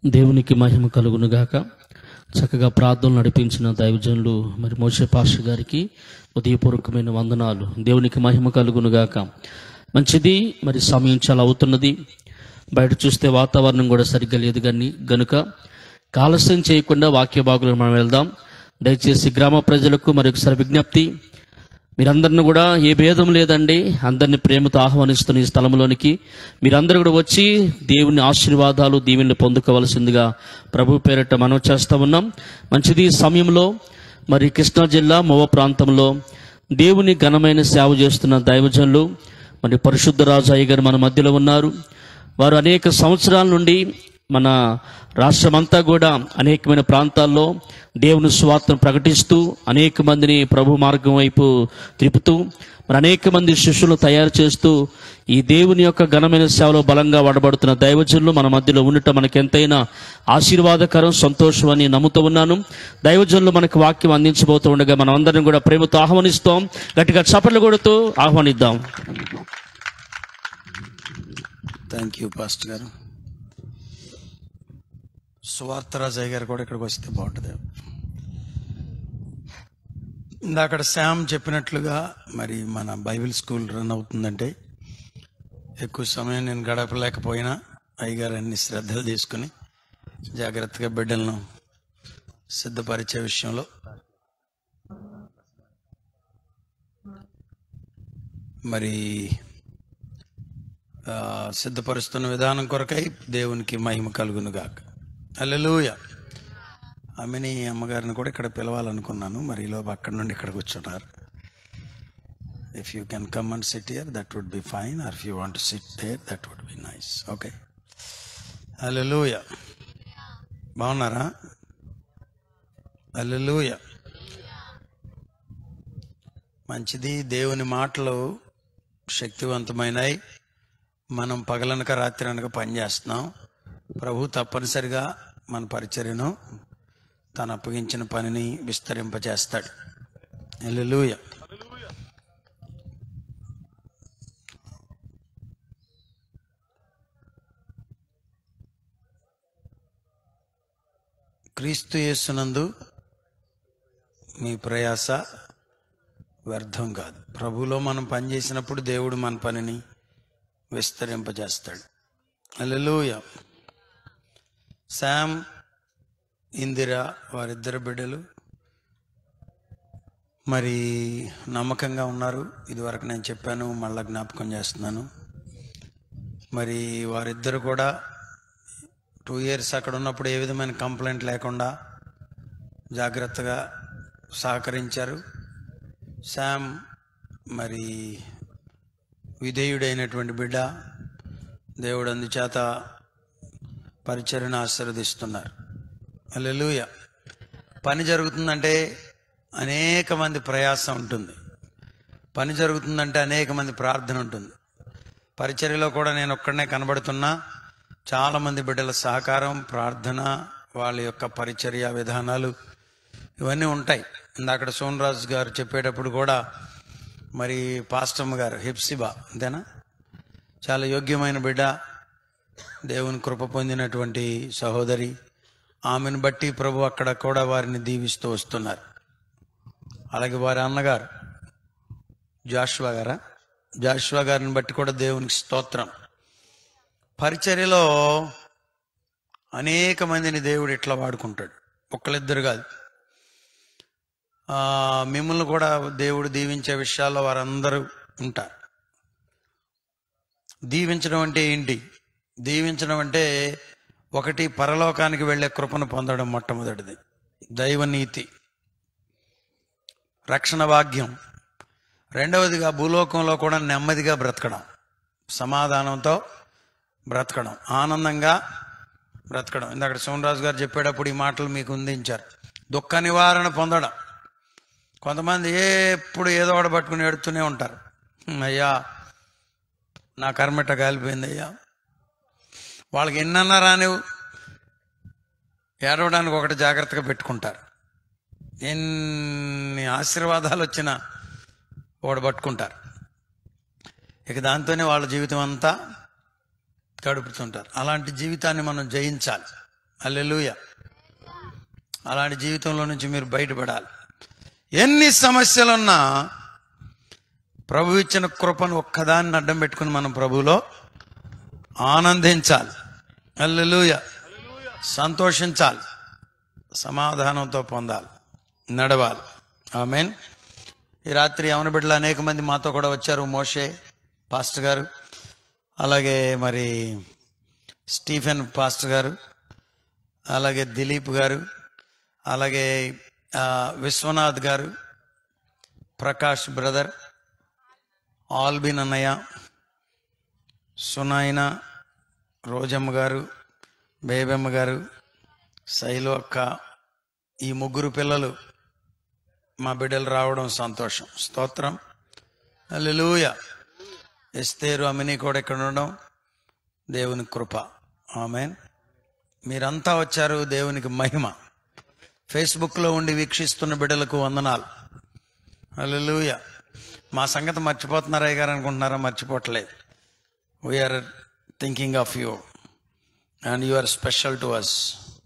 దేవునికి మహిమ కలుగును గాక చక్కగా ప్రార్థనలు నడిపించిన దైవజనులు మరి మోసే పాస్టర్ గారికి ఉదయపూర్వకమైన వందనాలు దేవునికి మహిమ కలుగును గాక మంచిది మరి సమయం చాలా అవుతున్నది బయట చూస్తే వాతావరణం కూడా సరిగ్గా లేదు కానీ గనుక కాలస్యం చేయకుండా వాక్య భాగులకు మనం వెళ్దాం దయచేసి గ్రామ ప్రజలకు మరొకసారి విజ్ఞప్తి మీరందరిని కూడా ఏ భేదం లేదండి అందరిని ప్రేమతో ఆహ్వానిస్తున్న ఈ స్థలంలోనికి మీరందరూ కూడా వచ్చి దేవుని ఆశీర్వాదాలు దీవెనలు పొందుకోవలసిందిగా ప్రభు పేరట మనం చేస్తా ఉన్నాం మంచిది ఈ సమయంలో మరి కృష్ణా జిల్లా మొవ ప్రాంతంలో దేవుని ఘనమైన సేవ చేస్తున్న దైవజనులు మరి పరిశుద్ధ రాజు అయ్య గారు మన మధ్యలో ఉన్నారు వారు అనేక సంవత్సరాల నుండి మన రాష్ట్రమంతా కూడా అనేకమైన ప్రాంతాల్లో దేవుని స్వార్థను ప్రకటిస్తూ అనేక మందిని ప్రభు మార్గం వైపు త్రిపుతూ మరి అనేక మంది శిష్యులు తయారు చేస్తూ ఈ దేవుని యొక్క ఘనమైన సేవలో బలంగా వాడబడుతున్న దైవజనులు మన మధ్యలో ఉండటం మనకి ఎంతైనా ఆశీర్వాదకరం సంతోషం అని నమ్ముతూ ఉన్నాను దైవజనులు మనకు వాక్యం అందించబోతూ ఉండగా మనం అందరం కూడా ప్రేమతో ఆహ్వానిస్తాం గట్టిగా చప్పట్లు కొడుతూ ఆహ్వానిద్దాం థ్యాంక్ యూ పాస్టర్ గారు సువార్తరాజయ్య గారు కూడా ఇక్కడికి వస్తే బాగుంటుంది ఇందాక శామ్ చెప్పినట్లుగా మరి మన బైబిల్ స్కూల్ రన్ అవుతుందంటే ఎక్కువ సమయం నేను గడపలేకపోయినా అయ్యగారు అన్ని శ్రద్ధలు తీసుకుని జాగ్రత్తగా బిడ్డలను సిద్ధపరిచే విషయంలో మరి ఆ, సిద్ధపరుస్తున్న విధానం కొరకై దేవునికి మహిమ కలుగును గాక అల్లెలూయ ఆమెని అమ్మగారిని కూడా ఇక్కడ పిలవాలనుకున్నాను మరి ఈలోపు అక్కడ నుండి ఇక్కడ కూర్చున్నారు if you can come and sit here that would be fine or if you want sit there that would be nice okay hallelujah బాగున్నారా అల్లెలూయ మంచిది దేవుని మాటలు శక్తివంతమైనవి మనం పగలనక రాత్రి అనక పనిచేస్తున్నాం ప్రభు తప్పనిసరిగా మన పరిచర్యను తాను అప్పగించిన పనిని విస్తరింపజేస్తాడు ఎల్లుయ క్రీస్తు యేసునందు మీ ప్రయాస వ్యర్థం కాదు ప్రభులో మనం పనిచేసినప్పుడు దేవుడు మన పనిని విస్తరింపజేస్తాడు అల్లెలూయ శామ్ ఇందిరా వారిద్దరు బిడ్డలు మరి నమ్మకంగా ఉన్నారు ఇదివరకు నేను చెప్పాను మళ్ళా జ్ఞాపకం చేస్తున్నాను మరి వారిద్దరు కూడా టూ ఇయర్స్ అక్కడ ఉన్నప్పుడు ఏ విధమైన కంప్లైంట్ లేకుండా జాగ్రత్తగా సహకరించారు శామ్ మరి విధేయుడైనటువంటి బిడ్డ దేవుడు అందుచేత పరిచర్ను ఆశీర్వదిస్తున్నారు అల్లెలుయ పని జరుగుతుందంటే అనేక మంది ప్రయాసం ఉంటుంది పని జరుగుతుందంటే అనేక మంది ప్రార్థన ఉంటుంది పరిచర్యలో కూడా నేను ఒక్కడనే కనబడుతున్నా చాలామంది బిడ్డల సహకారం ప్రార్థన వాళ్ళ యొక్క పరిచర్య విధానాలు ఇవన్నీ ఉంటాయి ఇందాక సోనరాజు గారు చెప్పేటప్పుడు కూడా మరి పాస్టమ్మ గారు హెప్సిబా అంతేనా చాలా యోగ్యమైన బిడ్డ దేవుని కృప పొందినటువంటి సహోదరి ఆమెను బట్టి ప్రభు అక్కడ కూడా వారిని దీవిస్తూ వస్తున్నారు అలాగే వారి అన్నగారు జాషువా గారా జాషువా గారిని బట్టి కూడా దేవునికి స్తోత్రం పరిచర్యలో అనేక మందిని దేవుడు ఇట్లా వాడుకుంటాడు ఒక్కళ్ళిద్దరు కాదు ఆ, మిమ్మల్ని కూడా దేవుడు దీవించే విషయాల్లో వారందరూ ఉంటారు దీవించడం అంటే ఏంటి దీవించడం అంటే ఒకటి పరలోకానికి వెళ్ళే కృపను పొందడం మొట్టమొదటిది దైవనీతి రక్షణ భాగ్యం రెండవదిగా భూలోకంలో కూడా నెమ్మదిగా బ్రతకడం సమాధానంతో బ్రతకడం ఆనందంగా బ్రతకడం ఇందాక సోమరాజు గారు చెప్పేటప్పుడు ఈ మాటలు మీకు అందించారు దుఃఖ నివారణ పొందడం కొంతమంది ఎప్పుడు ఏదో ఒకటి పట్టుకుని ఎడుతూనే ఉంటారు "హ్మ్, అయ్యా నా కర్మట కాలిపోయింది అయ్యా వాళ్ళకి ఎన్నన్నా రానివు ఏడవడానికి ఒకటి జాగ్రత్తగా పెట్టుకుంటారు ఎన్ని ఆశీర్వాదాలు వచ్చినా ఒకటి పట్టుకుంటారు ఇక దాంతోనే వాళ్ళ జీవితం అంతా గడుపుతుంటారు అలాంటి జీవితాన్ని మనం జయించాలి అల్లెలుయ అలాంటి జీవితంలో నుంచి మీరు బయటపడాలి ఎన్ని సమస్యలున్నా ప్రభు ఇచ్చిన కృపను ఒక్కదాన్ని అడ్డం పెట్టుకుని మనం ప్రభువులో ఆనందించాలి అల్లెలుయ సంతోషించాలి సమాధానంతో పొందాలి నడవాలి ఆమెన్ ఈ రాత్రి యవన బిడ్డలు అనేక మంది మాతో కూడా వచ్చారు మోషే పాస్టర్ గారు అలాగే మరి స్టీఫెన్ పాస్టర్ గారు అలాగే దిలీప్ గారు అలాగే ఆ, విశ్వనాథ్ గారు ప్రకాష్ బ్రదర్ ఆల్బిన్ అన్నయ్య సునాయన రోజమ్మ గారు బేబమ్మ గారు శైలు అక్క ఈ ముగ్గురు పిల్లలు మా బిడ్డలు రావడం సంతోషం స్తోత్రం అల్లెలూయ ఎస్తేరు అమిని కూడా ఇక్కడ ఉండడం దేవుని కృప ఆమెన్ మీరంతా వచ్చారు దేవునికి మహిమ ఫేస్బుక్లో ఉండి వీక్షిస్తున్న బిడ్డలకు వందనాలు అల్లెలూయ మా సంగతి మర్చిపోతున్నారా గారు అనుకుంటున్నారా మర్చిపోవట్లేదు we're thinking of you and you are special to us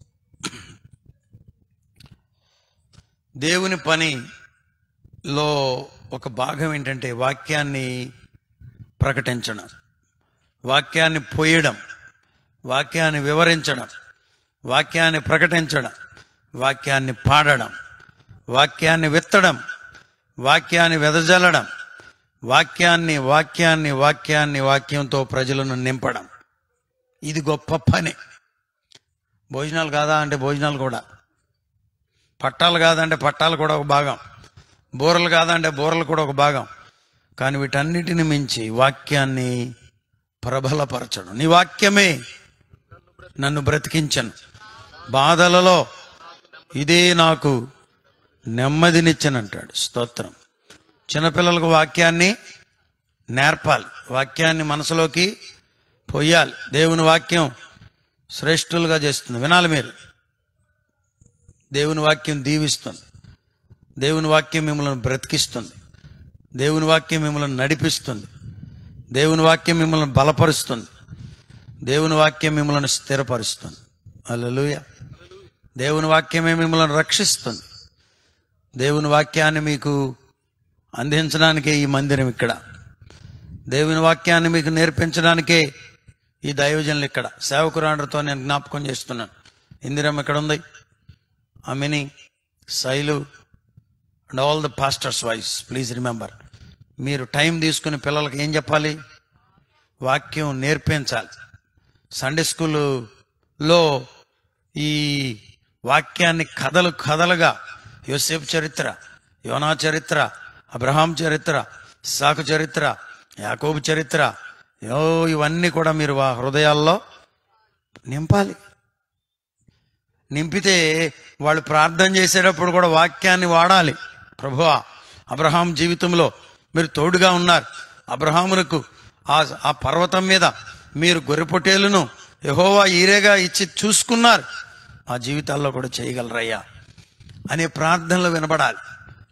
దేవుని పనిలో ఒక భాగం ఏంటంటే వాక్యాన్ని ప్రకటించడం వాక్యాన్ని పోయడం వాక్యాన్ని వివరించడం వాక్యాన్ని ప్రకటించడం వాక్యాన్ని పాడడం వాక్యాన్ని విత్తడం వాక్యాన్ని వెదజల్లడం వాక్యాన్ని వాక్యాన్ని వాక్యాన్ని వాక్యంతో ప్రజలను నింపడం ఇది గొప్ప పని భోజనాలు కాదా అంటే భోజనాలు కూడా పట్టాలు కాదంటే పట్టాలు కూడా ఒక భాగం బూరలు కాదంటే బూరలు కూడా ఒక భాగం కానీ వీటన్నిటిని మించి వాక్యాన్ని ప్రబలపరచడం నీ వాక్యమే నన్ను బ్రతికించను బాధలలో ఇదే నాకు నెమ్మదినిచ్చనంటాడు స్తోత్రం చిన్నపిల్లలకు వాక్యాన్ని నేర్పాలి వాక్యాన్ని మనసులోకి పొయ్యాలి దేవుని వాక్యం శ్రేష్ఠులుగా చేస్తుంది వినాలి మీరు దేవుని వాక్యం దీవిస్తుంది దేవుని వాక్యం మిమ్మల్ని బ్రతికిస్తుంది దేవుని వాక్యం మిమ్మల్ని నడిపిస్తుంది దేవుని వాక్యం మిమ్మల్ని బలపరుస్తుంది దేవుని వాక్యం మిమ్మల్ని స్థిరపరుస్తుంది అల్లెలూయ దేవుని వాక్యమే మిమ్మల్ని రక్షిస్తుంది దేవుని వాక్యాన్ని మీకు అందించడానికే ఈ మందిరం ఇక్కడ దేవుని వాక్యాన్ని మీకు నేర్పించడానికే ఈ దైవజనులు ఇక్కడ సేవకురాండ్రతో నేను జ్ఞాపకం చేస్తున్నాను ఇందిరమ్మ ఇక్కడ ఉంది అమిని Shailu and all the pastors wives please remember మీరు టైం తీసుకుని పిల్లలకి ఏం చెప్పాలి వాక్యం నేర్పించాలి సండే స్కూల్లో ఈ వాక్యాన్ని కథలు కథలుగా యోసేపు చరిత్ర యోనా చరిత్ర అబ్రహాం చరిత్ర సాకు చరిత్ర యాకోబు చరిత్ర యో ఇవన్నీ కూడా మీరు వా హృదయాల్లో నింపాలి నింపితే వాళ్ళు ప్రార్థన చేసేటప్పుడు కూడా వాక్యాన్ని వాడాలి ప్రభువా అబ్రహాం జీవితంలో మీరు తోడుగా ఉన్నారు అబ్రహామునకు ఆ ఆ పర్వతం మీద మీరు గొర్రెపొట్టేలను యహోవా ఈరేగా ఇచ్చి చూసుకున్నారు ఆ జీవితాల్లో కూడా చేయగలరయ్యా అనే ప్రార్థనలు వినబడాలి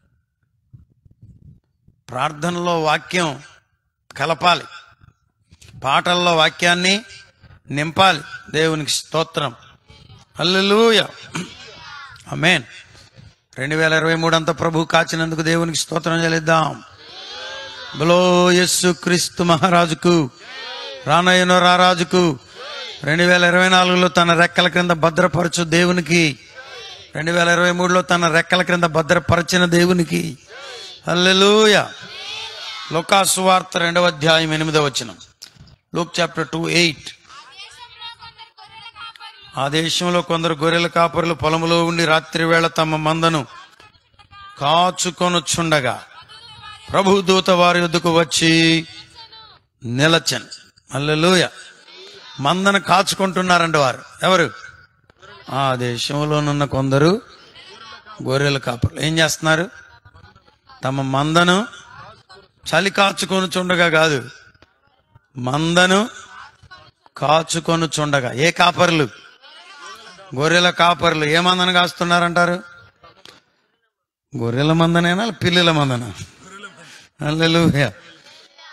ప్రార్థనలో వాక్యం కలపాలి పాటల్లో వాక్యాన్ని నింపాలి దేవునికి స్తోత్రం హల్లెలూయ ఆమేన్ రెండు వేల ఇరవై మూడు అంతా ప్రభు కాచినందుకు దేవునికి స్తోత్రం చెల్లిద్దాం బలో యస్సు క్రీస్తు మహారాజుకు రానయ్యనో రారాజుకు రెండు వేల ఇరవై నాలుగులో తన రెక్కల క్రింద భద్రపరచు దేవునికి రెండు వేల ఇరవై మూడులో తన రెక్కల క్రింద భద్రపరచిన దేవునికి హల్లెలూయ లోకాసు వార్త రెండవ అధ్యాయం ఎనిమిదవ వచనం లూక్ చాప్టర్ టూ ఎయిట్ ఆ దేశంలో కొందరు గొర్రెల కాపరులు పొలములో ఉండి రాత్రి వేళ తమ మందను కాచుకొనుచుండగా ప్రభు దూత వారి వద్దకు వచ్చి నిలచన్ అల్లెలూయ మందను కాచుకుంటున్నారంట వారు ఎవరు ఆ దేశంలోనున్న కొందరు గొర్రెల కాపరులు ఏం చేస్తున్నారు తమ మందను చలి కాచుకొనుచుండగా కాదు మందను కాచుకొనుచుండగా ఏ కాపర్లు గొర్రెల కాపర్లు ఏ మందను కాస్తున్నారంటారు గొర్రెల మందనేనా పిల్లుల మందన హల్లెలూయా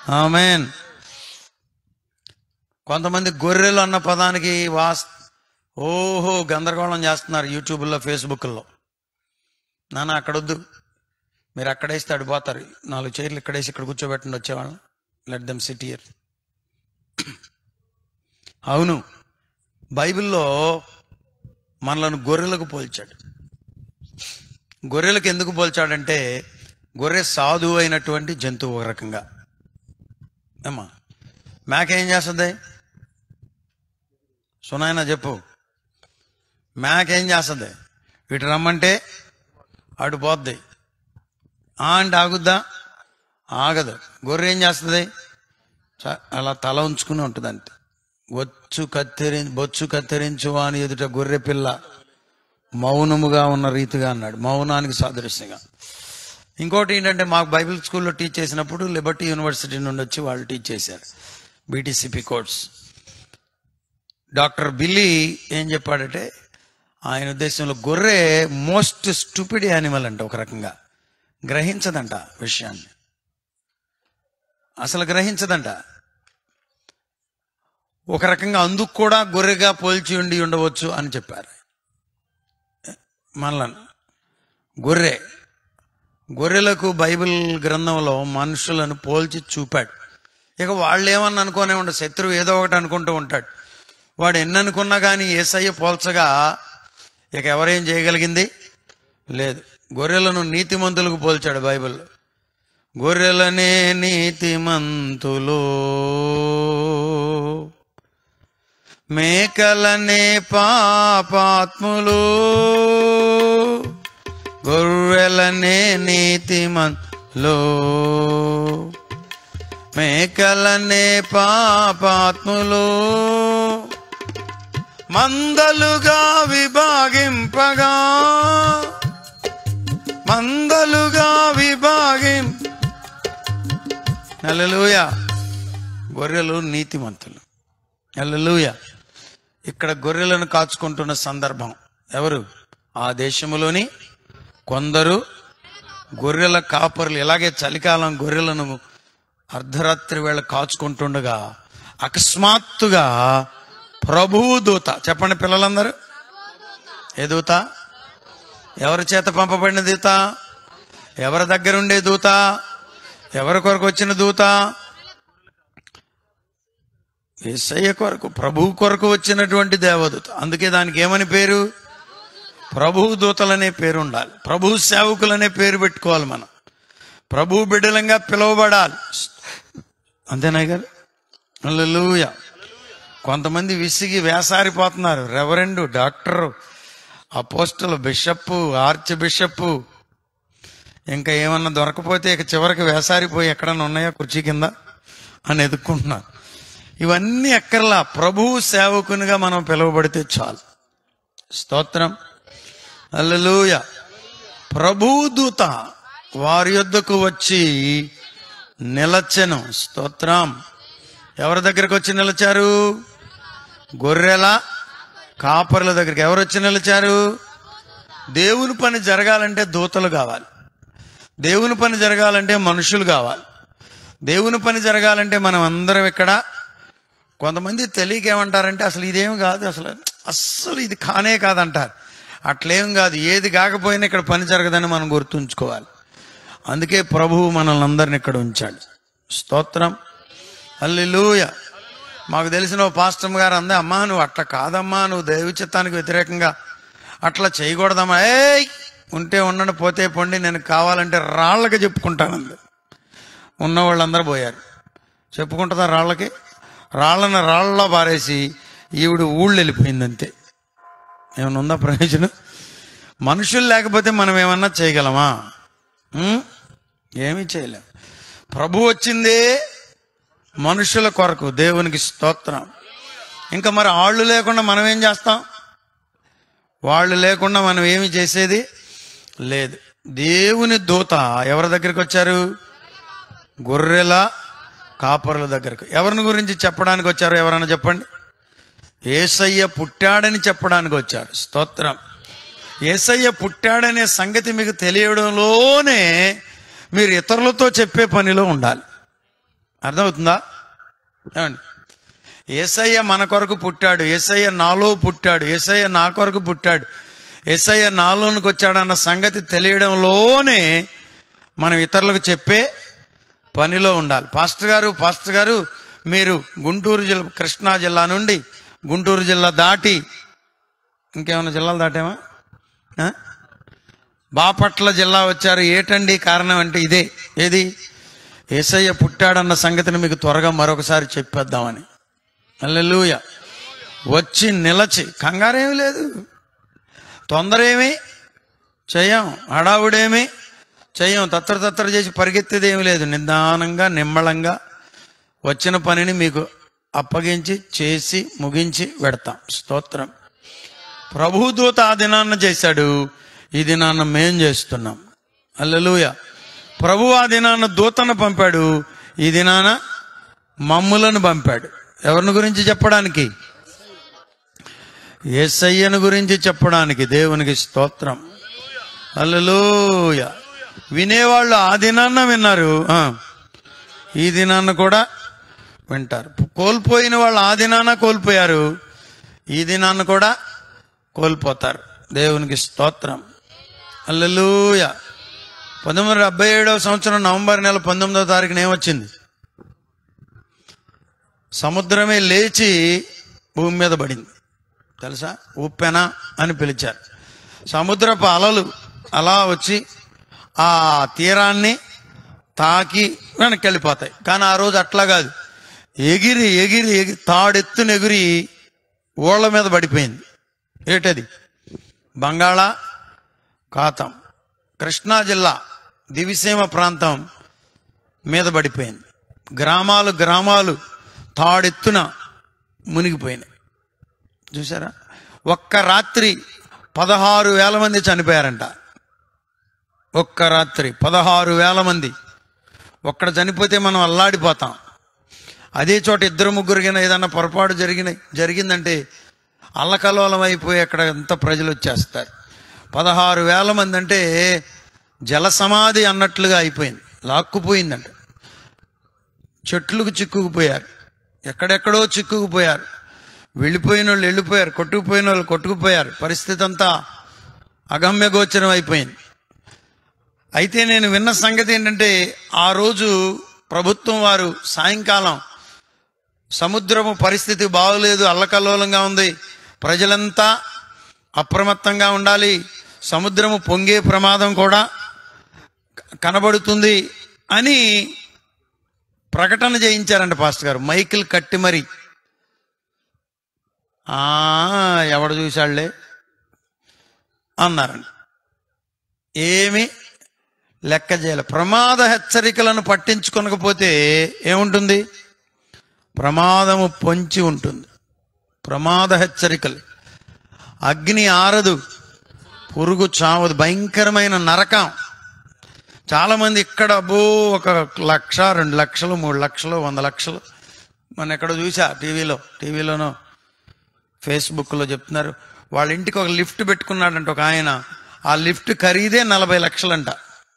ఆమెన్ కొంతమంది గొర్రెలు అన్న పదానికి వాస్ ఓహో గందరగోళం చేస్తున్నారు యూట్యూబ్లో ఫేస్బుక్లో నాన్న అక్కడొద్దు మీరు అక్కడేస్తే అడిపోతారు నాలుగు చైర్లు ఇక్కడేసి ఇక్కడ కూర్చోబెట్టండి వచ్చేవాళ్ళం లెట్ దెమ్ సిట్ ఇయర్ అవును బైబిల్లో మనలను గొర్రెలకు పోల్చాడు గొర్రెలకు ఎందుకు పోల్చాడంటే గొర్రె సాధువు అయినటువంటి జంతువు ఒక రకంగా ఏమ్మా మేక ఏం చేస్తుంది సునాయన చెప్పు మేక ఏం చేస్తుంది ఇటు రమ్మంటే అటు పోద్ది ఆ అంటే ఆగుద్దా ఆగదు గొర్రె ఏం చేస్తుంది చ- అలా తల ఉంచుకుని ఉంటుంది అంతే బొచ్చు కత్తిరి బొచ్చు కత్తిరించు అని ఎదుట గొర్రె పిల్ల మౌనముగా ఉన్న రీతిగా అన్నాడు మౌనానికి సాదృశ్యంగా ఇంకోటి ఏంటంటే మాకు బైబిల్ స్కూల్లో టీచ్ చేసినప్పుడు లిబర్టీ యూనివర్సిటీ నుండి వచ్చి వాళ్ళు టీచ్ చేశారు బీటీసీపీ కోర్స్ డాక్టర్ బిల్లీ ఏం చెప్పాడంటే ఆయన ఉద్దేశంలో గొర్రె మోస్ట్ స్టూపిడ్ యానిమల్ అంట ఒక రకంగా గ్రహించదంట విషయాన్ని అసలు గ్రహించదంట ఒక రకంగా అందుకు కూడా గొర్రెగా పోల్చి ఉండి ఉండవచ్చు అని చెప్పారు మనలను గొర్రె గొర్రెలకు బైబిల్ గ్రంథంలో మనుషులను పోల్చి చూపాడు ఇక వాళ్ళు ఏమన్నా అనుకోనే ఉండదు శత్రువు ఏదో ఒకటి అనుకుంటూ ఉంటాడు వాడు ఎన్ని అనుకున్నా కానీ ఏసయ్య పోల్చగా ఇక ఎవరేం చేయగలిగింది లేదు గొర్రెలను నీతిమంతులకు పోల్చాడు బైబిల్ గొర్రెలనే నీతిమంతులు మేకలనే పాపాత్ములు గొర్రెలనే నీతిమంతులు మేకలనే పాపాత్ములు మందలుగా విభాగింపగా మందలుగా విభాగిం హల్లెలూయా గొర్రెలు నీతిమంతులు హల్లెలూయా ఇక్కడ గొర్రెలను కాచుకుంటున్న సందర్భం ఎవరు ఆ దేశములోని కొందరు గొర్రెల కాపరులు ఇలాగే చలికాలం గొర్రెలను అర్ధరాత్రి వేళ కాచుకుంటుండగా అకస్మాత్తుగా ప్రభువు దూత చెప్పండి పిల్లలందరూ ఏ దూత ఎవరి చేత పంపబడిన దూత ఎవరి దగ్గర ఉండే దూత ఎవరి కొరకు వచ్చిన దూత ఏసయ్య కొరకు ప్రభువు కొరకు వచ్చినటువంటి దేవదూత అందుకే దానికి ఏమని పేరు ప్రభువు దూతలనే పేరు ఉండాలి ప్రభువు సేవకులనే పేరు పెట్టుకోవాలి మనం ప్రభువు బిడ్డలంగా పిలువబడాలి అంతేనా గారు హల్లెలూయా కొంతమంది విసిగి వేసారిపోతున్నారు reverend doctor apostle bishop archbishop ఇంకా ఏమన్నా దొరకపోతే ఇక చివరికి వేసారిపోయి ఎక్కడన్నా ఉన్నాయా కుర్చీ కింద అని ఎదుక్కుంటున్నారు ఇవన్నీ ఎక్కర్లా ప్రభువు సేవకునిగా మనం పిలువబడితే చాలు స్తోత్రం అల్లెలూయ ప్రభువు దూత వారి యొద్దకు వచ్చి నిలచెను స్తోత్రం ఎవరి దగ్గరకు వచ్చి నిలిచారు గొర్రెల కాపర్ల దగ్గరికి ఎవరు వచ్చి నిలిచారు దేవుని పని జరగాలంటే దూతలు కావాలి దేవుని పని జరగాలంటే మనుషులు కావాలి దేవుని పని జరగాలంటే మనం అందరం ఇక్కడ కొంతమంది తెలియక ఏమంటారంటే అసలు ఇదేం కాదు అసలు అస్సలు ఇది కానే కాదంటారు అట్లేం కాదు ఏది కాకపోయినా ఇక్కడ పని జరగదని మనం గుర్తుంచుకోవాలి అందుకే ప్రభువు మనల్ని అందరిని ఇక్కడ ఉంచాడు స్తోత్రం అల్లెలూయ మాకు తెలిసిన ఓ పాస్టమ్ గారు అందే అమ్మా నువ్వు అట్లా కాదమ్మా నువ్వు దైవ చిత్తానికి వ్యతిరేకంగా అట్లా చేయకూడదమ్మా ఏయ్ ఉంటే ఉండండి పోతే పొండి నేను కావాలంటే రాళ్ళకి చెప్పుకుంటానంది ఉన్న వాళ్ళందరూ పోయారు చెప్పుకుంటుందా రాళ్ళకి రాళ్ళను రాళ్ళలో పారేసి ఈవిడ ఊళ్ళు వెళ్ళిపోయింది అంతే ఏమైనా ఉందా ప్రయోజనం మనుషులు లేకపోతే మనం ఏమన్నా చేయగలమా ఉం? ఏమీ చేయలేం ప్రభు వచ్చిందే మనుషుల కొరకు దేవునికి స్తోత్రం ఇంకా మరి ఆళ్ళు లేకుండా మనం ఏం చేస్తాం వాళ్ళు లేకుండా మనం ఏమి చేసేది లేదు దేవుని దూత ఎవరి దగ్గరికి వచ్చారు గొర్రెల కాపరుల దగ్గరకు ఎవరిని గురించి చెప్పడానికి వచ్చారు ఎవరైనా చెప్పండి ఏసయ్య పుట్టాడని చెప్పడానికి వచ్చారు స్తోత్రం ఏసయ్య పుట్టాడనే సంగతి మీకు తెలియడంలోనే మీరు ఇతరులతో చెప్పే పనిలో ఉండాలి అర్థమవుతుందా ఏమండి ఏసయ్య మన కొరకు పుట్టాడు ఏసయ్య నాలో పుట్టాడు ఏసయ్య నా కొరకు పుట్టాడు ఏసయ్య నాలోనికి వచ్చాడన్న సంగతి తెలియడంలోనే మనం ఇతరులకు చెప్పే పనిలో ఉండాలి పాస్టర్ గారు పాస్టర్ గారు మీరు గుంటూరు జిల్లా కృష్ణా జిల్లా నుండి గుంటూరు జిల్లా దాటి ఇంకేమైనా జిల్లాలు దాటామా ఆ? బాపట్ల జిల్లా వచ్చారు ఏటండి కారణం అంటే ఇదే ఏది ఏసయ్య పుట్టాడన్న సంగతిని మీకు త్వరగా మరొకసారి చెప్పేద్దామని అల్లెలూయ వచ్చి నిలచి కంగారేమి లేదు తొందర ఏమి చెయ్యం హడావుడేమి చెయ్యం తత్తర తత్తర చేసి పరిగెత్తేది ఏమి లేదు నిదానంగా నిమ్మళంగా వచ్చిన పనిని మీకు అప్పగించి చేసి ముగించి పెడతాం స్తోత్రం ప్రభుదూత ఆ దినాన్న చేశాడు ఈ దినాన్న మేం చేస్తున్నాం అల్లెలూయ ప్రభు ఆ దినాన్న దూతను పంపాడు ఈ దినాన మమ్ములను పంపాడు ఎవరిని గురించి చెప్పడానికి ఏసయ్యను గురించి చెప్పడానికి దేవునికి స్తోత్రం అల్లెలూయ వినేవాళ్ళు ఆ దినాన్న విన్నారు ఆ. ఈ దినాన్న కూడా వింటారు కోల్పోయిన వాళ్ళు ఆ దినాన కోల్పోయారు ఈ దినాన్న కూడా కోల్పోతారు దేవునికి స్తోత్రం అల్లెలూయ పంతొమ్మిది వందల డెబ్బై ఏడవ సంవత్సరం నవంబర్ నెల పంతొమ్మిదవ తారీఖున ఏమొచ్చింది సముద్రమే లేచి భూమి మీద పడింది తెలుసా ఉప్పెన అని పిలిచారు సముద్రపు అలలు అలా వచ్చి ఆ తీరాన్ని తాకి వెనక్కి వెళ్ళిపోతాయి కానీ ఆ రోజు అట్లా కాదు ఎగిరి ఎగిరి ఎగిరి తాడెత్తున ఎగిరి ఓళ్ళ మీద పడిపోయింది ఏటది బంగాళ ఖాతం కృష్ణా జిల్లా దివిసీమ ప్రాంతం మీద పడిపోయింది గ్రామాలు గ్రామాలు తాడెత్తున మునిగిపోయినాయి చూసారా ఒక్క రాత్రి పదహారు వేల మంది చనిపోయారంట ఒక్క రాత్రి పదహారు వేల మంది ఒక్కడ చనిపోతే మనం అల్లాడిపోతాం అదే చోట ఇద్దరు ముగ్గురికైనా ఏదన్నా పొరపాటు జరిగిన జరిగిందంటే అల్లకలోలం అయిపోయి అక్కడ ఎంత ప్రజలు వచ్చేస్తారు పదహారు వేల మంది అంటే జల సమాధి అన్నట్లుగా అయిపోయింది లాక్కుపోయిందంట చెట్లకు చిక్కుకుపోయారు ఎక్కడెక్కడో చిక్కుకుపోయారు వెళ్ళిపోయిన వాళ్ళు వెళ్ళిపోయారు కొట్టుకుపోయిన వాళ్ళు కొట్టుకుపోయారు పరిస్థితి అంతా అగమ్య గోచరం అయిపోయింది అయితే నేను విన్న సంగతి ఏంటంటే ఆ రోజు ప్రభుత్వం వారు సాయంకాలం సముద్రము పరిస్థితి బాగోలేదు అల్లకల్లోలంగా ఉంది ప్రజలంతా అప్రమత్తంగా ఉండాలి సముద్రము పొంగే ప్రమాదం కూడా కనబడుతుంది అని ప్రకటన చేయించారంట పాస్టర్ గారు మైకిల్ కట్టి మరి ఆ, ఎవడు చూశాళ్లే అన్నారండి ఏమి లెక్క చేయాలి ప్రమాద హెచ్చరికలను పట్టించుకొనకపోతే ఏముంటుంది ప్రమాదము పొంచి ఉంటుంది ప్రమాద హెచ్చరికలు అగ్ని ఆరదు పురుగు చావదు భయంకరమైన నరకం చాలా మంది ఇక్కడ అబ్బో ఒక లక్ష రెండు లక్షలు మూడు లక్షలు వంద లక్షలు మన ఎక్కడ చూసా టీవీలో టీవీలోనో ఫేస్బుక్లో చెప్తున్నారు వాళ్ళ ఇంటికి ఒక లిఫ్ట్ పెట్టుకున్నాడంట ఒక ఆయన ఆ లిఫ్ట్ ఖరీదే నలభై లక్షలంట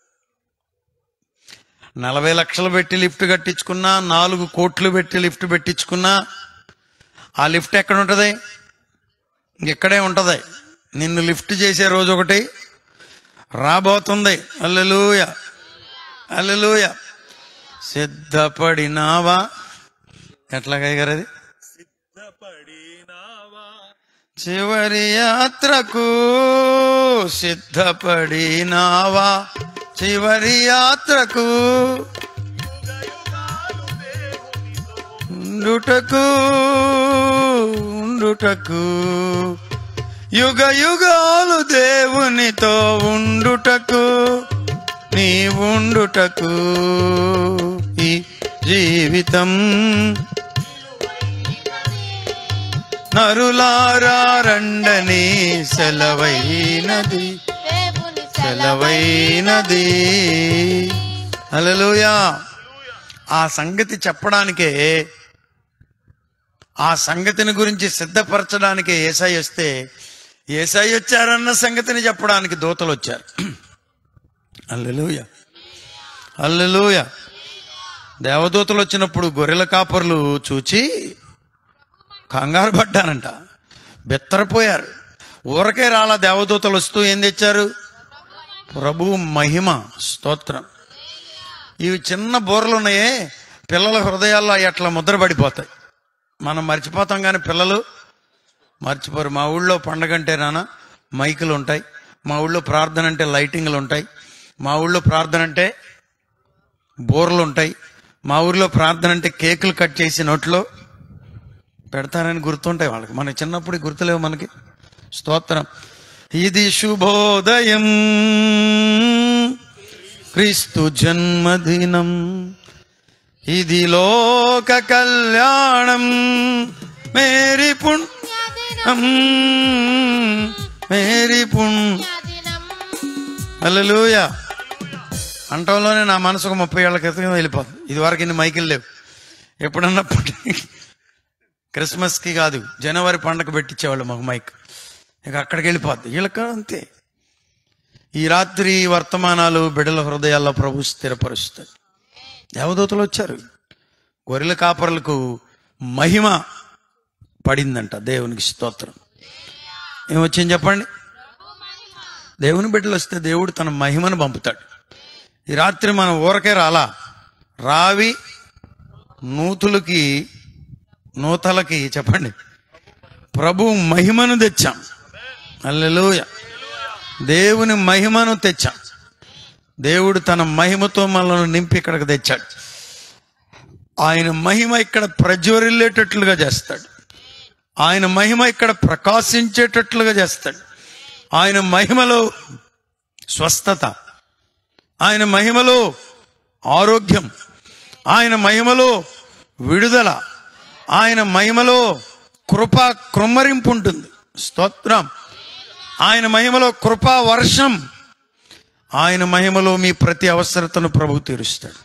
నలభై లక్షలు పెట్టి లిఫ్ట్ కట్టించుకున్నా నాలుగు కోట్లు పెట్టి లిఫ్ట్ పెట్టించుకున్నా ఆ లిఫ్ట్ ఎక్కడ ఉంటుంది ఇంకెక్కడే ఉంటుంది నిన్ను లిఫ్ట్ చేసే రోజు ఒకటి రాబోతుంది అల్లెలూయ అల్లెలూయ సిద్ధపడినావా ఎట్లాగా గారు అది చివరి యాత్రకు సిద్ధపడినావా చివరి యాత్రకు ఉండుటకు ఉండుటకు యుగ యుగాలు దేవునితో ఉండుటకు నీ ఉండుటకు ఈ జీవితం నరులారా రండని సెలవైనది దేవుని సెలవైనది హల్లెలూయా ఆ సంగతి చెప్పడానికే ఆ సంగతిని గురించి సిద్ధపరచడానికే ఏసై వస్తే ఏసై వచ్చారన్న సంగతిని చెప్పడానికి దూతలు వచ్చారు అల్లెలూయ అల్లెలూయ దేవదూతలు వచ్చినప్పుడు గొర్రెల కాపర్లు చూచి కంగారు పడ్డానంట బెత్తరపోయారు ఊరకే రాలా దేవదూతలు వస్తూ ఏం తెచ్చారు ప్రభు మహిమ స్తోత్రం ఇవి చిన్న బోర్లు ఉన్నాయే పిల్లల హృదయాల్లో అవి అట్లా ముద్ర పడిపోతాయి మనం మర్చిపోతాం కానీ పిల్లలు మర్చిపోరు మా ఊళ్ళో పండగ అంటే నాన్న మైకులు ఉంటాయి మా ఊళ్ళో ప్రార్థన అంటే లైటింగ్లు ఉంటాయి మా ఊళ్ళో ప్రార్థన అంటే బోర్లు ఉంటాయి మా ఊర్లో ప్రార్థన అంటే కేకులు కట్ చేసి నోట్లో పెడతారని గుర్తుంటాయి వాళ్ళకి మన చిన్నప్పుడు గుర్తులేవు మనకి స్తోత్రం ఇది శుభోదయం క్రీస్తు జన్మదినం ఇది లోక కళ్యాణం మేరీ పుణ్యం మేరీ పుణ్య హల్లెలూయా అంటంలోనే నా మనసుకు ముప్పై ఏళ్ల క్రితం వెళ్ళిపోతుంది ఇది వరకు ఇన్ని మైకిల్ లేవు ఎప్పుడన్నా పుట్టి- క్రిస్మస్కి కాదు జనవరి పండగ పెట్టించేవాళ్ళు మాకు మైక్ ఇక అక్కడికి వెళ్ళిపోద్ది వీళ్ళకి అంతే ఈ రాత్రి వర్తమానాలు బిడల హృదయాల్లో ప్రభు స్థిరపరుస్తాడు దేవదూతలు వచ్చారు గొర్రెల కాపరులకు మహిమ పడిందంట దేవునికి స్తోత్రం ఏమొచ్చింది చెప్పండి దేవుని బిడ్డలు వస్తే దేవుడు తన మహిమను పంపుతాడు ఈ రాత్రి మనం ఊరకే రాలా రావి నూతులకి నూతలకి చెప్పండి ప్రభు మహిమను తెచ్చాం అల్లెలూయ దేవుని మహిమను తెచ్చాం దేవుడు తన మహిమతో మనల్ని నింపి ఇక్కడికి తెచ్చాడు ఆయన మహిమ ఇక్కడ ప్రజ్వరిల్లేటట్లుగా చేస్తాడు ఆయన మహిమ ఇక్కడ ప్రకాశించేటట్లుగా చేస్తాడు ఆయన మహిమలో స్వస్థత ఆయన మహిమలో ఆరోగ్యం ఆయన మహిమలో విడుదల ఆయన మహిమలో కృప కృమ్మరింపు ఉంటుంది స్తోత్రం ఆయన మహిమలో కృపా వర్షం ఆయన మహిమలో మీ ప్రతి అవసరతను ప్రభు తీరుస్తాడు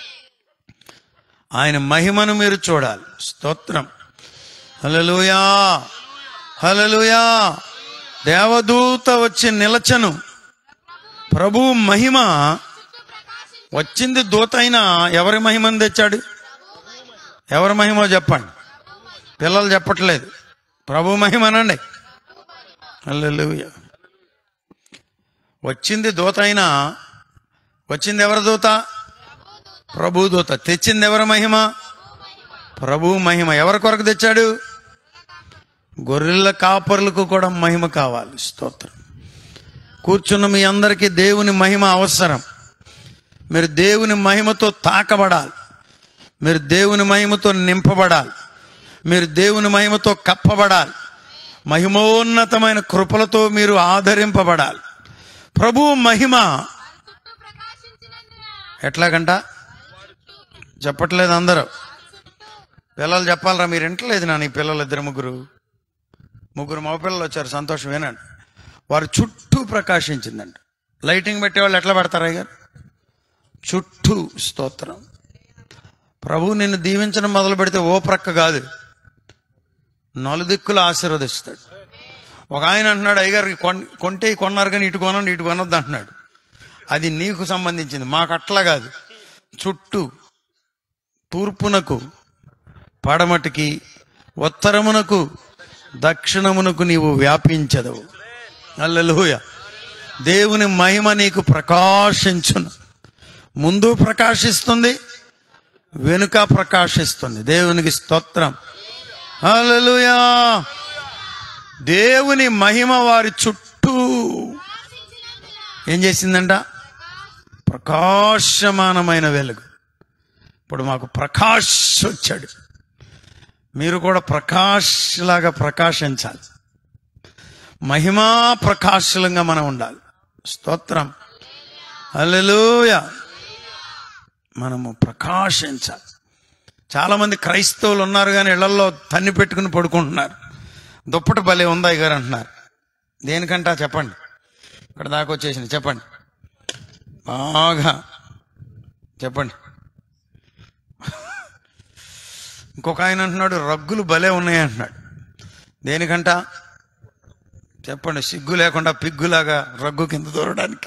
ఆయన మహిమను మీరు చూడాలి స్తోత్రం హలలుయా హలలుయా దేవదూత వచ్చి నిలచను ప్రభు మహిమ వచ్చింది దూత అయినా ఎవరి మహిమను తెచ్చాడు ఎవరి మహిమో చెప్పండి పిల్లలు చెప్పట్లేదు ప్రభు మహిమనండి హల్లెలూయా వచ్చింది దూత అయినా వచ్చింది ఎవరి దూత ప్రభు దూత తెచ్చింది ఎవరి మహిమ ప్రభు మహిమ ఎవరి కొరకు తెచ్చాడు గొర్రెల కాపరులకు కూడా మహిమ కావాలి స్తోత్రం కూర్చున్న మీ అందరికీ దేవుని మహిమ అవసరం మీరు దేవుని మహిమతో తాకబడాలి మీరు దేవుని మహిమతో నింపబడాలి మీరు దేవుని మహిమతో కప్పబడాలి మహిమోన్నతమైన కృపలతో మీరు ఆదరింపబడాలి ప్రభు మహిమ ఎట్లాగంట చెప్పట్లేదు అందరూ పిల్లలు చెప్పాలరా మీరు వింటలేదు నా నీ పిల్లలు ఇద్దరు ముగ్గురు ముగ్గురు మగ పిల్లలు వచ్చారు సంతోషం వినండి వారు చుట్టూ ప్రకాశించిందండి లైటింగ్ పెట్టేవాళ్ళు ఎట్లా పెడతారా గారు చుట్టూ స్తోత్రం ప్రభు నిన్ను దీవించడం మొదలు పెడితే ఓ ప్రక్క కాదు నలుదిక్కులు ఆశీర్వదిస్తాడు ఒక ఆయన అంటున్నాడు అయ్యగారు కొన్- కొంటే కొన్నారు కానీ ఇటు కొనండి ఇటు కొనొద్దు అంటున్నాడు అది నీకు సంబంధించింది మాకు అట్లా కాదు చుట్టూ తూర్పునకు పడమటికి ఉత్తరమునకు దక్షిణమునకు నీవు వ్యాపించదవు అల్లెలూయ దేవుని మహిమ నీకు ప్రకాశించును ముందు ప్రకాశిస్తుంది వెనుక ప్రకాశిస్తుంది దేవునికి స్తోత్రం హల్లెలూయా దేవుని మహిమ వారి చుట్టూ ఏం చేసిందంట ప్రకాశమానమైన వెలుగు ఇప్పుడు మాకు ప్రకాష్ వచ్చాడు మీరు కూడా ప్రకాష్ లాగా ప్రకాశించాలి మహిమా ప్రకాశలంగా మనం ఉండాలి స్తోత్రం హల్లెలూయా మనము ప్రకాశించాలి చాలా మంది క్రైస్తవులు ఉన్నారు కానీ ఇళ్లలో తన్ని పెట్టుకుని పడుకుంటున్నారు దుప్పటి భలే ఉందా గారు అంటున్నారు దేనికంటా చెప్పండి ఇక్కడ దాకా వచ్చేసింది చెప్పండి బాగా చెప్పండి ఇంకొక ఆయన అంటున్నాడు రగ్గులు భలే ఉన్నాయి అంటున్నాడు దేనికంట చెప్పండి సిగ్గు లేకుండా పిగ్గులాగా రగ్గు కింద దూరడానికి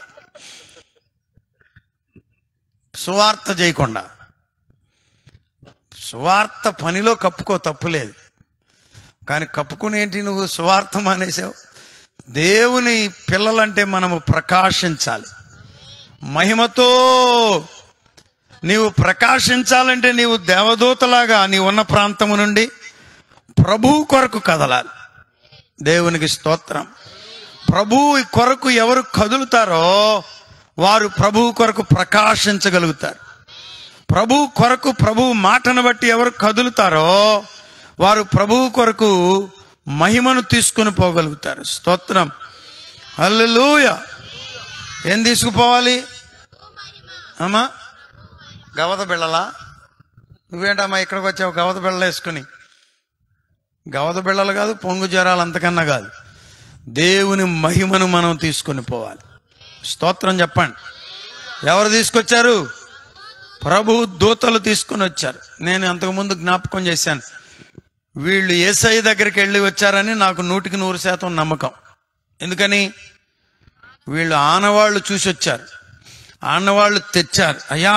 సువార్త చేయకుండా సువార్త పనిలో కప్పుకో తప్పులేదు కానీ కప్పుకుని ఏంటి నువ్వు స్వార్థం అనేసావు దేవుని పిల్లలంటే మనము ప్రకాశించాలి మహిమతో నీవు ప్రకాశించాలంటే నీవు దేవదూతలాగా నీ ఉన్న ప్రాంతము నుండి ప్రభువు కొరకు కదలాలి దేవునికి స్తోత్రం ప్రభువు కొరకు ఎవరు కదులుతారో వారు ప్రభువు కొరకు ప్రకాశించగలుగుతారు ప్రభువు కొరకు ప్రభువు మాటను బట్టి ఎవరు కదులుతారో వారు ప్రభువు కొరకు మహిమను తీసుకుని పోగలుగుతారు స్తోత్రం హల్లెలూయా ఏం తీసుకుపోవాలి అమ్మా గవద బిళ్ళలా నువ్వేంటమ్మా ఇక్కడికి వచ్చావు గవద బిళ్ళలు వేసుకుని గవద బిళ్ళలు కాదు పొంగు జ్వరాలు అంతకన్నా కాదు దేవుని మహిమను మనం తీసుకొని పోవాలి స్తోత్రం చెప్పండి ఎవరు తీసుకొచ్చారు ప్రభు దూతలు తీసుకొని వచ్చారు నేను అంతకుముందు జ్ఞాపకం చేశాను వీళ్ళు ఏసఐ దగ్గరికి వెళ్ళి వచ్చారని నాకు నూటికి నూరు శాతం నమ్మకం ఎందుకని వీళ్ళు ఆనవాళ్ళు చూసి వచ్చారు ఆనవాళ్ళు తెచ్చారు అయ్యా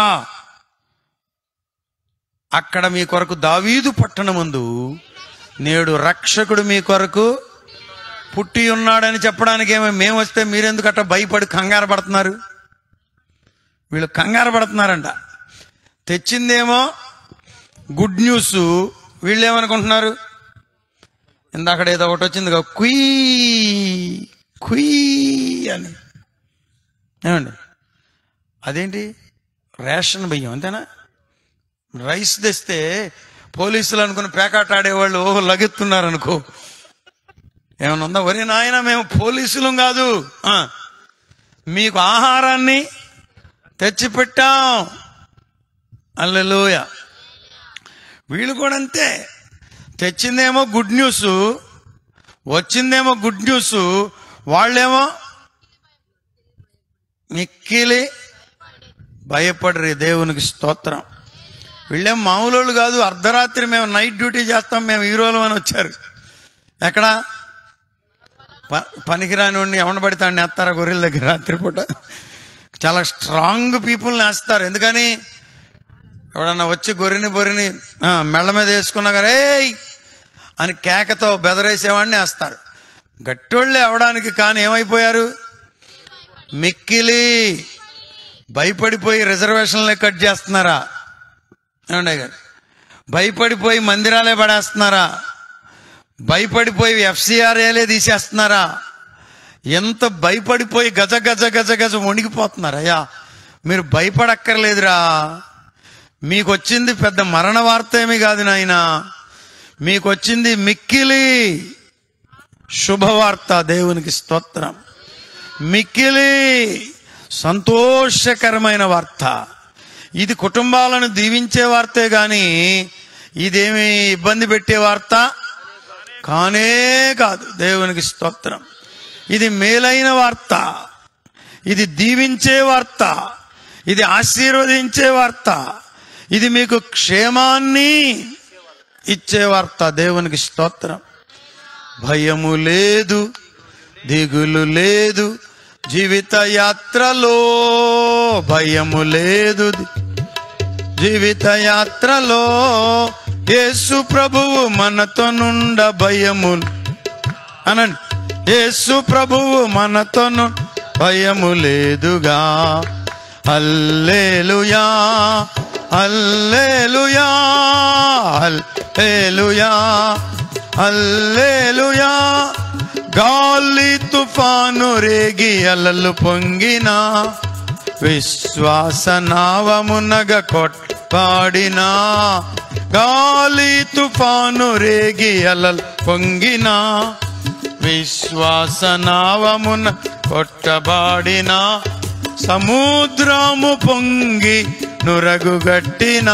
అక్కడ మీ కొరకు దావీదు పట్టణమందు నేడు రక్షకుడు మీ కొరకు పుట్టి ఉన్నాడని చెప్పడానికి ఏమో మేము వస్తే మీరెందుకు అట్ట భయపడి కంగారు పడుతున్నారు వీళ్ళు కంగారు పడుతున్నారంట తెచ్చిందేమో గుడ్ న్యూస్ వీళ్ళు ఏమనుకుంటున్నారు ఇందాక ఏదో ఒకటి వచ్చింది కదా, కుయ్ కుయ్ అని ఏమండి అదేంటి రేషన్ బియ్యం అంతేనా రైస్ తెస్తే పోలీసులు అనుకుని పేకాట ఆడేవాళ్ళు ఓహో లగెత్తున్నారు అనుకో ఏమన్నా ఉందా ఒరే నాయన మేము పోలీసులం కాదు ఆ, మీకు ఆహారాన్ని తెచ్చిపెట్టాం అల్లెలుయ వీళ్ళు కూడా అంతే తెచ్చిందేమో గుడ్ న్యూస్ వచ్చిందేమో గుడ్ న్యూస్ వాళ్ళేమో మిక్కిలి భయపడరు దేవునికి స్తోత్రం వీళ్ళేం మామూలు కాదు అర్ధరాత్రి మేము నైట్ డ్యూటీ చేస్తాం మేము హీరోలు అని వచ్చారు ఎక్కడ ప- పనికిరాని వాడిని ఎవరిని పడితే వాడిని వేస్తారా గొర్రెల దగ్గర రాత్రిపూట చాలా స్ట్రాంగ్ పీపుల్ని వేస్తారు ఎందుకని ఎవడన్నా వచ్చి గొర్రెని బొర్రెని ఆ, మెళ్ళ మీద వేసుకున్నా కానీ "ఏయ్" అని కేకతో బెదరేసేవాడిని వేస్తారు గట్టోళ్ళే అవడానికి కానీ ఏమైపోయారు మిక్కిలి భయపడిపోయి రిజర్వేషన్లే కట్ చేస్తున్నారా ఏమండే గారు భయపడిపోయి మందిరాలే పడేస్తున్నారా భయపడిపోయి ఎఫ్సిఆర్ఏలే తీసేస్తున్నారా ఎంత భయపడిపోయి గజ గజ గజ గజ వణికిపోతున్నారు అయ్యా మీరు భయపడక్కర్లేదురా మీకు వచ్చింది పెద్ద మరణ వార్త ఏమీ కాదు నాయన మీకు వచ్చింది మిక్కిలి శుభవార్త దేవునికి స్తోత్రం మిక్కిలి సంతోషకరమైన వార్త ఇది కుటుంబాలను దీవించే వార్తే గాని ఇదేమి ఇబ్బంది పెట్టే వార్త కానే కాదు దేవునికి స్తోత్రం ఇది మేలైన వార్త ఇది దీవించే వార్త ఇది ఆశీర్వదించే వార్త ఇది మీకు క్షేమాన్ని ఇచ్చే వార్త దేవునికి స్తోత్రం భయము లేదు దిగులు లేదు జీవిత యాత్రలో భయము లేదు ది- జీవిత యాత్రలో యేసు ప్రభువు మనతో నుండ భయము అనండి యేసు ప్రభువు మనతో ను- భయము లేదుగా అల్లేలుయా అల్లేలుయా అల్లేలుయా అల్లేలుయా గాలి తుఫాను రేగి అలలు పొంగినా విశ్వాస నావమునగ కొట్పాడినా గాలి తుఫాను రేగి అలలు పొంగినా విశ్వాస నావమున కొట్టబాడిన సముద్రము పొంగి నురగుగట్టిన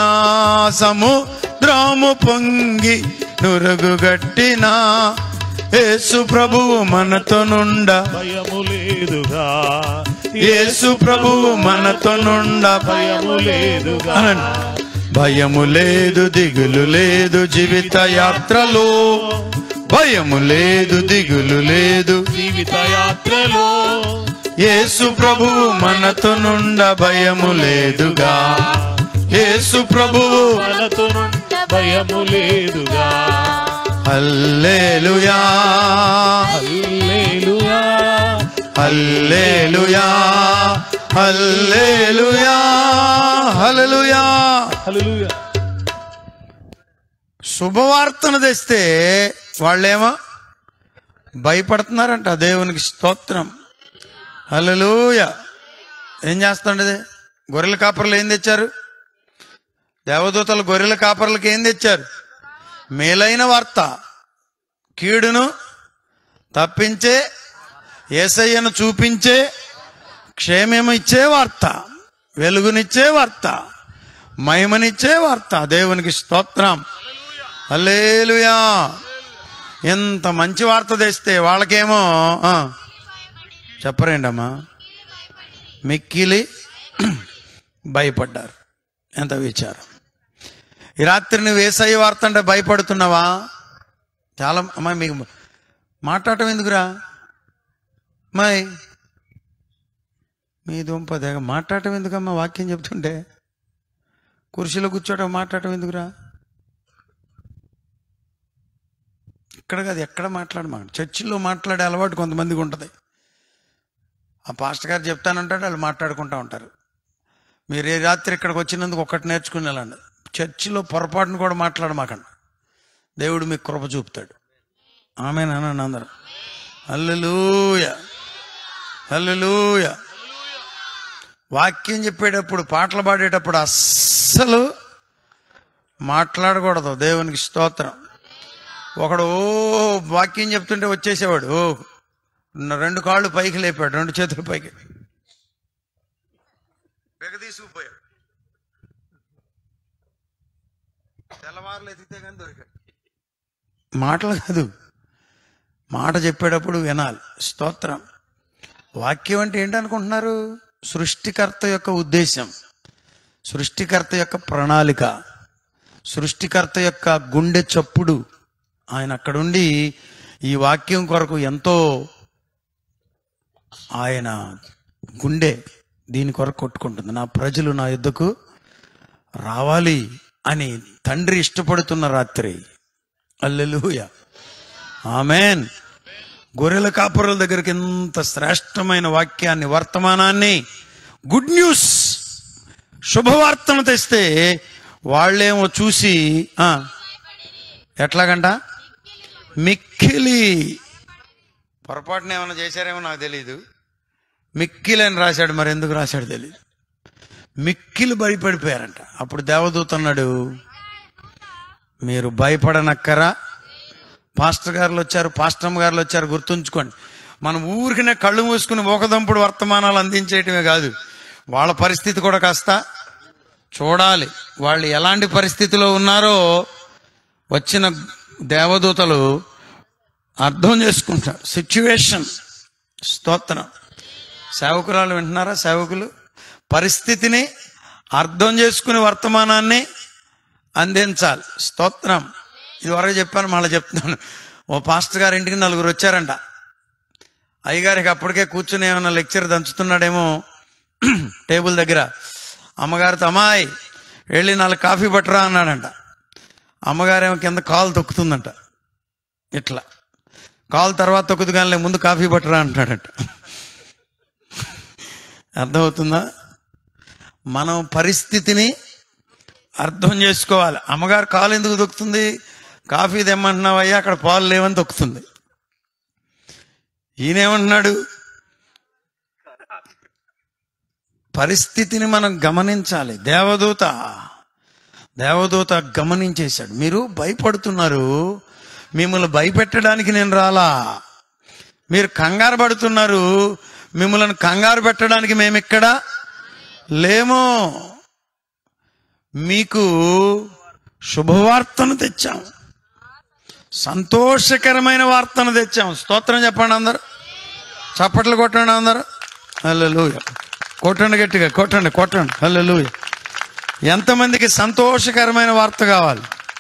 సముద్రము పొంగి నురగుగట్టిన యేసు ప్రభువు మనతో నుండ భయము లేదుగా యేసు ప్రభువు మనతో నుండ భయము లేదుగా అనండి. భయము లేదు దిగులు లేదు జీవిత యాత్రలో భయము లేదు దిగులు లేదు జీవిత యాత్రలో యేసు ప్రభువు మనతో నుండ భయము లేదుగా యేసు ప్రభువు మనతో భయము లేదుగా hallelujah hallelujah hallelujah hallelujah hallelujah hallelujah శుభవార్తను తెస్తే వాళ్ళేమో భయపడుతున్నారంట దేవునికి స్తోత్రం హల్లెలూయ ఏం చేస్తుండది గొర్రెల కాపర్లు ఏం తెచ్చారు దేవదూతలు గొర్రెల కాపర్లకు ఏం తెచ్చారు మేలైన వార్త కీడును తప్పించే ఏసయ్యను చూపించే క్షేమము ఇచ్చే వార్త వెలుగునిచ్చే వార్త మహిమనిచ్చే వార్త దేవునికి స్తోత్రం హల్లేలుయా ఎంత మంచి వార్త తెస్తే వాళ్ళకేమో ఆ, చెప్పరేండి అమ్మా మిక్కిలి భయపడ్డారు ఎంత విచారం ఈ రాత్రి నువ్వు ఏసయ్య వార్త అంటే భయపడుతున్నావా చాలా అమ్మా మీకు మాట్లాడటం ఎందుకురా మై మీ దుంప తెగ మాట్లాడటం ఎందుకమ్మా వాక్యం చెప్తుంటే కుర్చీలో కూర్చోవడం మాట్లాడటం ఎందుకురా ఇక్కడ కాదు ఎక్కడ మాట్లాడమా చర్చిలో మాట్లాడే అలవాటు కొంతమందికి ఉంటుంది ఆ పాస్టర్ గారు చెప్తానంటాడు వాళ్ళు మాట్లాడుకుంటూ ఉంటారు మీరు ఏ రాత్రి ఇక్కడికి వచ్చినందుకు ఒక్కటి నేర్చుకుని వెళ్ళండి చర్చిలో పొరపాటును కూడా మాట్లాడమాకండి దేవుడు మీకు కృప చూపుతాడు ఆమె నాన్న అందరూ హల్లెలూయ హల్లెలూయ వాక్యం చెప్పేటప్పుడు పాటలు పాడేటప్పుడు అస్సలు మాట్లాడకూడదు దేవునికి స్తోత్రం ఒకడు ఓ వాక్యం చెప్తుంటే వచ్చేసేవాడు ఓ రెండు కాళ్ళు పైకి లేపాడు రెండు చేతులు పైకి తీసుకుపోయాడు తెల్లవారులు ఎతికితే కానీ దొరికాడు మాటలు కాదు మాట చెప్పేటప్పుడు వినాలి స్తోత్రం వాక్యం అంటే ఏంటనుకుంటున్నారు సృష్టికర్త యొక్క ఉద్దేశం సృష్టికర్త యొక్క ప్రణాళిక సృష్టికర్త యొక్క గుండె చప్పుడు ఆయన అక్కడుండి ఈ వాక్యం కొరకు ఎంతో ఆయన గుండె దీని కొరకు కొట్టుకుంటుంది నా ప్రజలు నా యుద్ధకు రావాలి అని తండ్రి ఇష్టపడుతున్న రాత్రి అల్లెలుయ ఆమెన్ గొర్రెల కాపురుల దగ్గరికి ఎంత శ్రేష్టమైన వాక్యాన్ని వర్తమానాన్ని గుడ్ న్యూస్ శుభవార్తను తెస్తే వాళ్ళేమో చూసి ఆ, ఎట్లాగంట మిక్కిలి పొరపాటున ఏమైనా చేశారేమో నాకు తెలియదు మిక్కిలి అని రాశాడు మరి ఎందుకు రాశాడు తెలియదు మిక్కిలి భయపడిపోయారంట అప్పుడు దేవదూత అన్నాడు మీరు భయపడనక్కరా పాస్టర్ గారులు వచ్చారు పాస్టమ్ గారులు వచ్చారు గుర్తుంచుకోండి మనం ఊరికినే కళ్ళు మూసుకుని ఒకదంపుడు వర్తమానాలు అందించేయటమే కాదు వాళ్ళ పరిస్థితి కూడా కాస్త చూడాలి వాళ్ళు ఎలాంటి పరిస్థితిలో ఉన్నారో వచ్చిన దేవదూతలు అర్థం చేసుకుంటారు సిచ్యువేషన్ స్తోత్రం సేవకురాలు వింటున్నారా సేవకులు పరిస్థితిని అర్థం చేసుకుని వర్తమానాన్ని అందించాలి స్తోత్రం ఇదివరకు చెప్పాను మళ్ళీ చెప్తున్నాను ఓ పాస్టర్ గారి ఇంటికి నలుగురు వచ్చారంట అయ్యగారికి అప్పటికే కూర్చుని ఏమైనా లెక్చర్ దంచుతున్నాడేమో టేబుల్ దగ్గర అమ్మగారితో అమ్మాయి వెళ్ళి నాలుగు కాఫీ పట్టరా అన్నాడంట అమ్మగారేమో కింద కాలు తొక్కుతుందంట ఇట్లా కాలు తర్వాత తొక్కుదు కానీ ముందు కాఫీ పట్టరా అంటాడంట అర్థమవుతుందా మనం పరిస్థితిని అర్థం చేసుకోవాలి అమ్మగారు కాలు ఎందుకు తొక్కుతుంది కాఫీ తెమ్మంటున్నావయ్యా అక్కడ పాలు లేవని తొక్కుతుంది ఈయనేమంటున్నాడు పరిస్థితిని మనం గమనించాలి దేవదూత దేవదూత గమనించేశాడు మీరు భయపడుతున్నారు మిమ్మల్ని భయపెట్టడానికి నేను రాలా మీరు కంగారు పడుతున్నారు మిమ్మల్ని కంగారు పెట్టడానికి మేము ఇక్కడ లేము మీకు శుభవార్తను తెచ్చాం సంతోషకరమైన వార్తను తెచ్చాం స్తోత్రం చెప్పండి అందరు చప్పట్లు కొట్టండి అందరు హల్లెలూయా కొట్టండి గట్టిగా కొట్టండి కొట్టండి హల్లెలూయా ఎంతమందికి సంతోషకరమైన వార్త కావాలి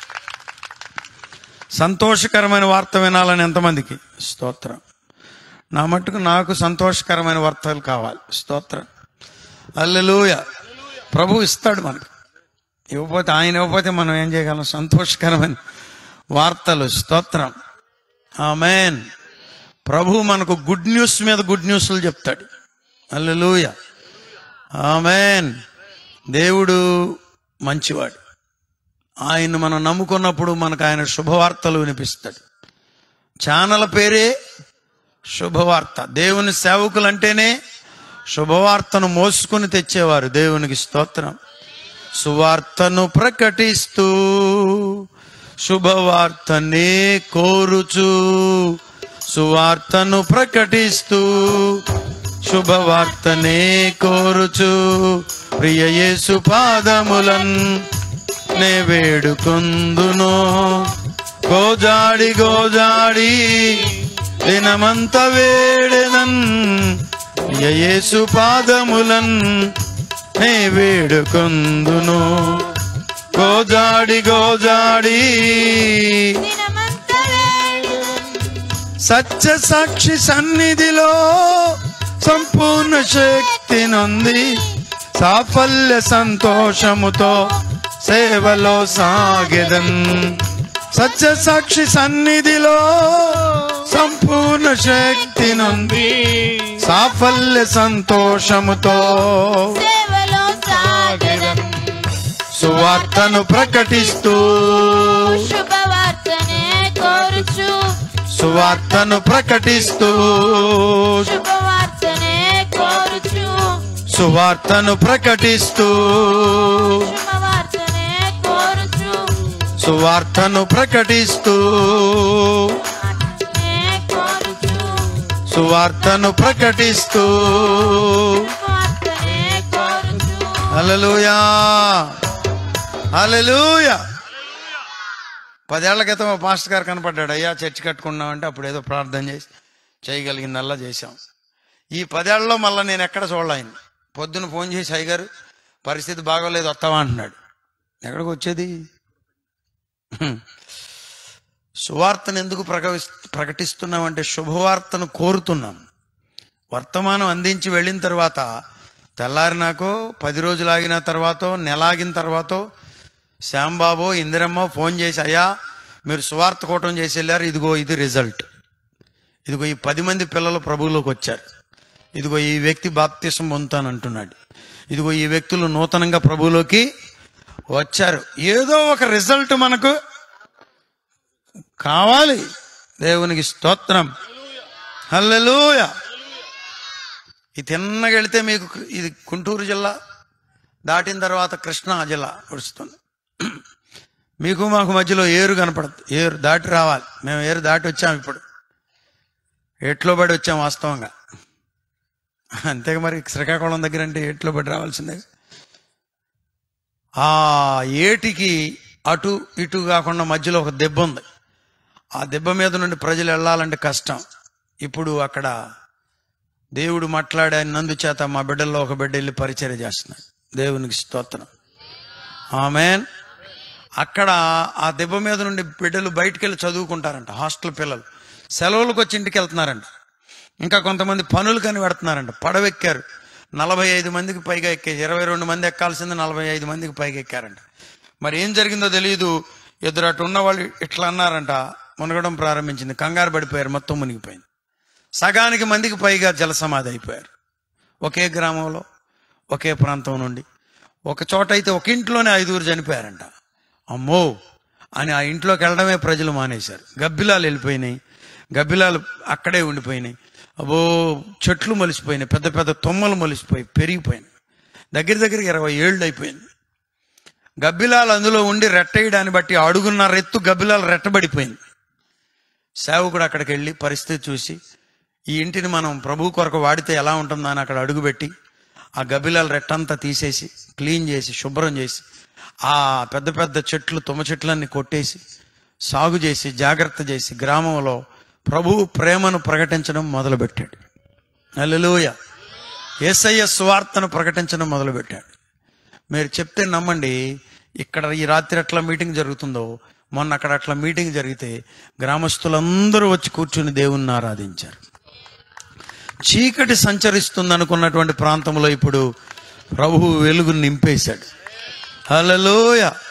సంతోషకరమైన వార్త వినాలని ఎంతమందికి స్తోత్రం నా మట్టుకు నాకు సంతోషకరమైన వార్తలు కావాలి స్తోత్రం అల్లెలూయ ప్రభు ఇస్తాడు మనకు ఇవ్వకపోతే ఆయన ఇవ్వకపోతే మనం ఏం చేయగలం సంతోషకరమైన వార్తలు స్తోత్రం ఆమెన్ ప్రభు మనకు గుడ్ న్యూస్ మీద గుడ్ న్యూస్లు చెప్తాడు అల్లెలూయ ఆమెన్ దేవుడు మంచివాడు ఆయన మనం నమ్ముకున్నప్పుడు మనకు ఆయన శుభవార్తలు వినిపిస్తాడు ఛానల్ పేరే శుభవార్త దేవుని సేవకులు అంటేనే శుభవార్తను మోసుకుని తెచ్చేవారు దేవునికి స్తోత్రం సువార్తను ప్రకటిస్తూ శుభవార్తనే కోరుచు సువార్తను ప్రకటిస్తూ శుభవార్తనే కోరుచు ప్రియ యేసు పాదములన్ నే వేడుకొందును గోజాడి గోజాడి దినమంత వేడెదన్ ప్రియ యేసు పాదములన్ నే వేడుకొందును గోజాడి గోజాడి దినమంతా వేడును. సత్య సాక్షి సన్నిధిలో సంపూర్ణ శక్తి నొంది సాఫల్య సంతోషముతో సేవలో సాగెదన్ సత్య సాక్షి సన్నిధిలో సంపూర్ణ శక్తి నొంది సాఫల్య సంతోషముతో సేవలో సాగెదన్. సువార్తను ప్రకటిస్తూ శుభవార్తనే కోరుచు సువార్తను ప్రకటిస్తూ శుభవార్తనే కోరుచు సువార్తను ప్రకటిస్తూ శుభవార్తనే కోరుచు సువార్తను ప్రకటిస్తూ నే కోరుచు సువార్తను ప్రకటిస్తూ శుభవార్తనే కోరుచు హల్లెలూయా హల్లెలూయా పదేళ్ల క్రితం ఓ పాస్టర్ గారు కనపడ్డాడు అయ్యా చర్చి కట్టుకున్నామంటే అప్పుడు ఏదో ప్రార్థన చేసి చేయగలిగిందల్లా చేశాం ఈ పదేళ్లలో మళ్ళీ నేను ఎక్కడ చూడలే ఆయన పొద్దున ఫోన్ చేసి అయ్య గారు పరిస్థితి బాగోలేదు వస్తావా అంటున్నాడు ఎక్కడికి వచ్చేది హ్మ్. సువార్తను ఎందుకు ప్రకటిస్ ప్రకటిస్తున్నామంటే శుభవార్తను కోరుతున్నాం వర్తమానం అందించి వెళ్ళిన తర్వాత తెల్లారినాకో పది రోజులు ఆగిన తర్వాత నెల ఆగిన తర్వాత శ్యాంబాబు ఇందిరమ్మ ఫోన్ చేసి అయ్యా మీరు సువార్త కూటం చేసి వెళ్ళారు ఇదిగో ఇది రిజల్ట్ ఇదిగో ఈ పది మంది పిల్లలు ప్రభువులోకి వచ్చారు ఇదిగో ఈ వ్యక్తి బాప్తిసం పొందుతానంటున్నాడు ఇదిగో ఈ వ్యక్తులు నూతనంగా ప్రభువులోకి వచ్చారు ఏదో ఒక రిజల్ట్ మనకు కావాలి దేవునికి స్తోత్రం హల్లెలూయ ఇది తిన్నగా వెళితే మీకు ఇది గుంటూరు జిల్లా దాటిన తర్వాత కృష్ణా జిల్లా వస్తుంది మీకు మాకు మధ్యలో ఏరు కనపడదు ఏరు దాటి రావాలి మేము ఏరు దాటి వచ్చాం ఇప్పుడు ఎట్లో పడి వచ్చాం వాస్తవంగా అంతేగా మరి శ్రీకాకుళం దగ్గర అంటే ఎట్లో పడి రావాల్సిందే ఆ ఏటికి అటు ఇటు కాకుండా మధ్యలో ఒక దెబ్బ ఉంది ఆ దెబ్బ మీద నుండి ప్రజలు వెళ్ళాలంటే కష్టం ఇప్పుడు అక్కడ దేవుడు మాట్లాడినందు చేత మా బిడ్డల్లో ఒక బిడ్డ వెళ్ళి పరిచర్య చేస్తున్నాడు దేవునికి స్తోత్రం ఆమెన్ అక్కడ ఆ దెబ్బ మీద నుండి బిడ్డలు బయటికి వెళ్ళి చదువుకుంటారంట హాస్టల్ పిల్లలు సెలవులకు వచ్చి ఇంటికి వెళ్తున్నారంట ఇంకా కొంతమంది పనులు కని పెడుతున్నారంట పడవెక్కారు నలభై ఐదు మందికి పైగా ఎక్కారు ఇరవై రెండు మంది ఎక్కాల్సింది నలభై ఐదు మందికి పైగా ఎక్కారంట మరి ఏం జరిగిందో తెలియదు ఇద్దరు అటు ఉన్న వాళ్ళు ఇట్లా అన్నారంట మునగడం ప్రారంభించింది కంగారు పడిపోయారు మొత్తం మునిగిపోయింది సగానికి మందికి పైగా జల సమాధి అయిపోయారు ఒకే గ్రామంలో ఒకే ప్రాంతం నుండి ఒక చోట అయితే ఒక ఇంట్లోనే ఐదుగురు చనిపోయారంట అమ్మో అని ఆ ఇంట్లోకి వెళ్ళడమే ప్రజలు మానేశారు గబ్బిలాలు వెళ్ళిపోయినాయి గబ్బిలాలు అక్కడే ఉండిపోయినాయి అబ్బో చెట్లు మొలిసిపోయినాయి పెద్ద పెద్ద తొమ్మలు మొలిసిపోయి పెరిగిపోయినాయి దగ్గర దగ్గర ఇరవై ఏళ్ళు అయిపోయింది గబ్బిలాలు అందులో ఉండి రెట్టేయడాన్ని బట్టి అడుగున్న రెత్తు గబ్బిలాలు రెట్టబడిపోయింది సేవకుడు అక్కడికి వెళ్ళి పరిస్థితి చూసి ఈ ఇంటిని మనం ప్రభు కొరకు వాడితే ఎలా ఉంటుందా అని అక్కడ అడుగుపెట్టి ఆ గబ్బిలాల రెట్టంతా తీసేసి క్లీన్ చేసి శుభ్రం చేసి ఆ పెద్ద పెద్ద చెట్లు తుమ్మ చెట్లన్నీ కొట్టేసి సాగు చేసి జాగ్రత్త చేసి గ్రామంలో ప్రభు ప్రేమను ప్రకటించడం మొదలుపెట్టాడు అల్లెలూయ ఏసయ్య సువార్తను ప్రకటించడం మొదలుపెట్టాడు మీరు చెప్తే నమ్మండి ఇక్కడ ఈ రాత్రి అట్లా మీటింగ్ జరుగుతుందో మొన్న అక్కడ అట్లా మీటింగ్ జరిగితే గ్రామస్తులందరూ వచ్చి కూర్చుని దేవుణ్ణి ఆరాధించారు చీకటి సంచరిస్తుంది అనుకున్నటువంటి ప్రాంతంలో ఇప్పుడు ప్రభువు వెలుగు నింపేశాడు హల్లెలూయ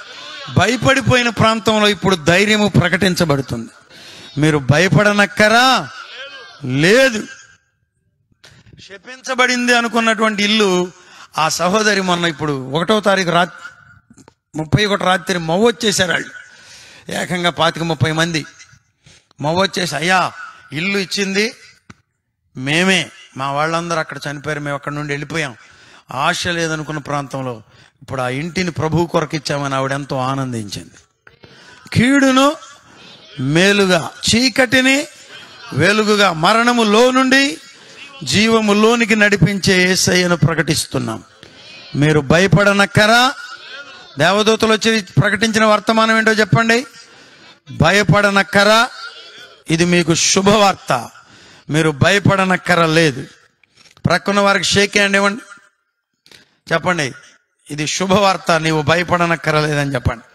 భయపడిపోయిన ప్రాంతంలో ఇప్పుడు ధైర్యము ప్రకటించబడుతుంది మీరు భయపడనక్కరా లేదు శపించబడింది అనుకున్నటువంటి ఇల్లు ఆ సహోదరి మొన్న ఇప్పుడు ఒకటో తారీఖు రాత్రి ముప్పై ఒకటి రాత్రి మవ్వొచ్చేసారు వాళ్ళు ఏకంగా పాతిక ముప్పై మంది మవ్వొచ్చేసి అయ్యా ఇల్లు ఇచ్చింది మేమే మా వాళ్ళందరూ అక్కడ చనిపోయారు మేము అక్కడ నుండి వెళ్ళిపోయాం ఆశ లేదనుకున్న ప్రాంతంలో ఇప్పుడు ఆ ఇంటిని ప్రభు కొరకు ఇచ్చామని ఆవిడ ఎంతో ఆనందించింది కీడును మేలుగా చీకటిని వెలుగుగా మరణములో నుండి జీవములోనికి నడిపించే ఏసయ్యను ప్రకటిస్తున్నాం మీరు భయపడనక్కరా దేవదూతలు వచ్చి ప్రకటించిన వర్తమానం ఏంటో చెప్పండి భయపడనక్కరా ఇది మీకు శుభవార్త మీరు భయపడనక్కర లేదు ప్రక్కన వారికి షేక్ హ్యాండ్ ఇవ్వండి చెప్పండి ఇది శుభవార్త నీవు భయపడనక్కర లేదని చెప్పండి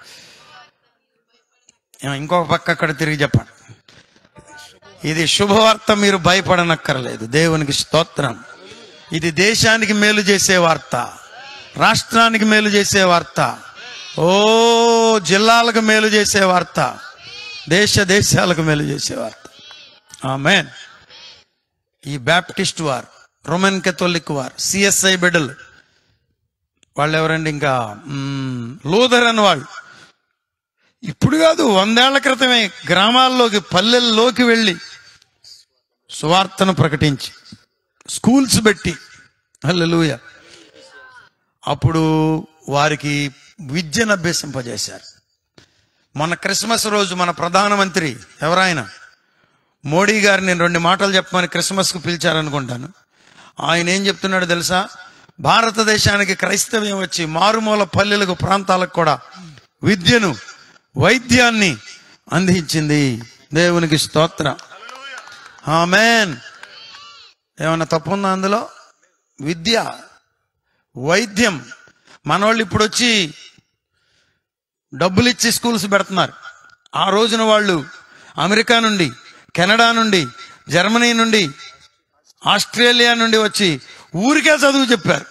ఏమో ఇంకొక పక్క అక్కడ తిరిగి చెప్పండి ఇది శుభవార్త మీరు భయపడనక్కర్లేదు దేవునికి స్తోత్రం ఇది దేశానికి మేలు చేసే వార్త రాష్ట్రానికి మేలు చేసే వార్త ఓ జిల్లాలకు మేలు చేసే వార్త దేశ దేశాలకు మేలు చేసే వార్త ఆమెన్ ఈ బ్యాప్టిస్ట్ వార్ రోమన్ కెథోలిక్ వార్ సిఎస్ఐ బిడ్డలు వాళ్ళు ఎవరండి ఇంకా మ్మ్, లూథర్ అని వాళ్ళు ఇప్పుడు కాదు వందేళ్ల క్రితమే గ్రామాల్లోకి పల్లెల్లోకి వెళ్ళి సువార్తను ప్రకటించి స్కూల్స్ పెట్టి హల్లెలూయ అప్పుడు వారికి విద్యను అభ్యసింపజేశారు మన క్రిస్మస్ రోజు మన ప్రధానమంత్రి ఎవరాయన మోడీ గారు నేను రెండు మాటలు చెప్పమని క్రిస్మస్కు పిలిచారనుకుంటాను ఆయన ఏం చెప్తున్నాడు తెలుసా భారతదేశానికి క్రైస్తవ్యం వచ్చి మారుమూల పల్లెలకు ప్రాంతాలకు కూడా విద్యను వైద్యాన్ని అందించింది దేవునికి స్తోత్రం ఆమెన్ ఏమన్నా తప్పు ఉందా అందులో విద్య వైద్యం మనోళ్ళు ఇప్పుడు వచ్చి డబ్బులు ఇచ్చి స్కూల్స్ పెడుతున్నారు ఆ రోజున వాళ్ళు అమెరికా నుండి కెనడా నుండి జర్మనీ నుండి ఆస్ట్రేలియా నుండి వచ్చి ఊరికే చదువు చెప్పారు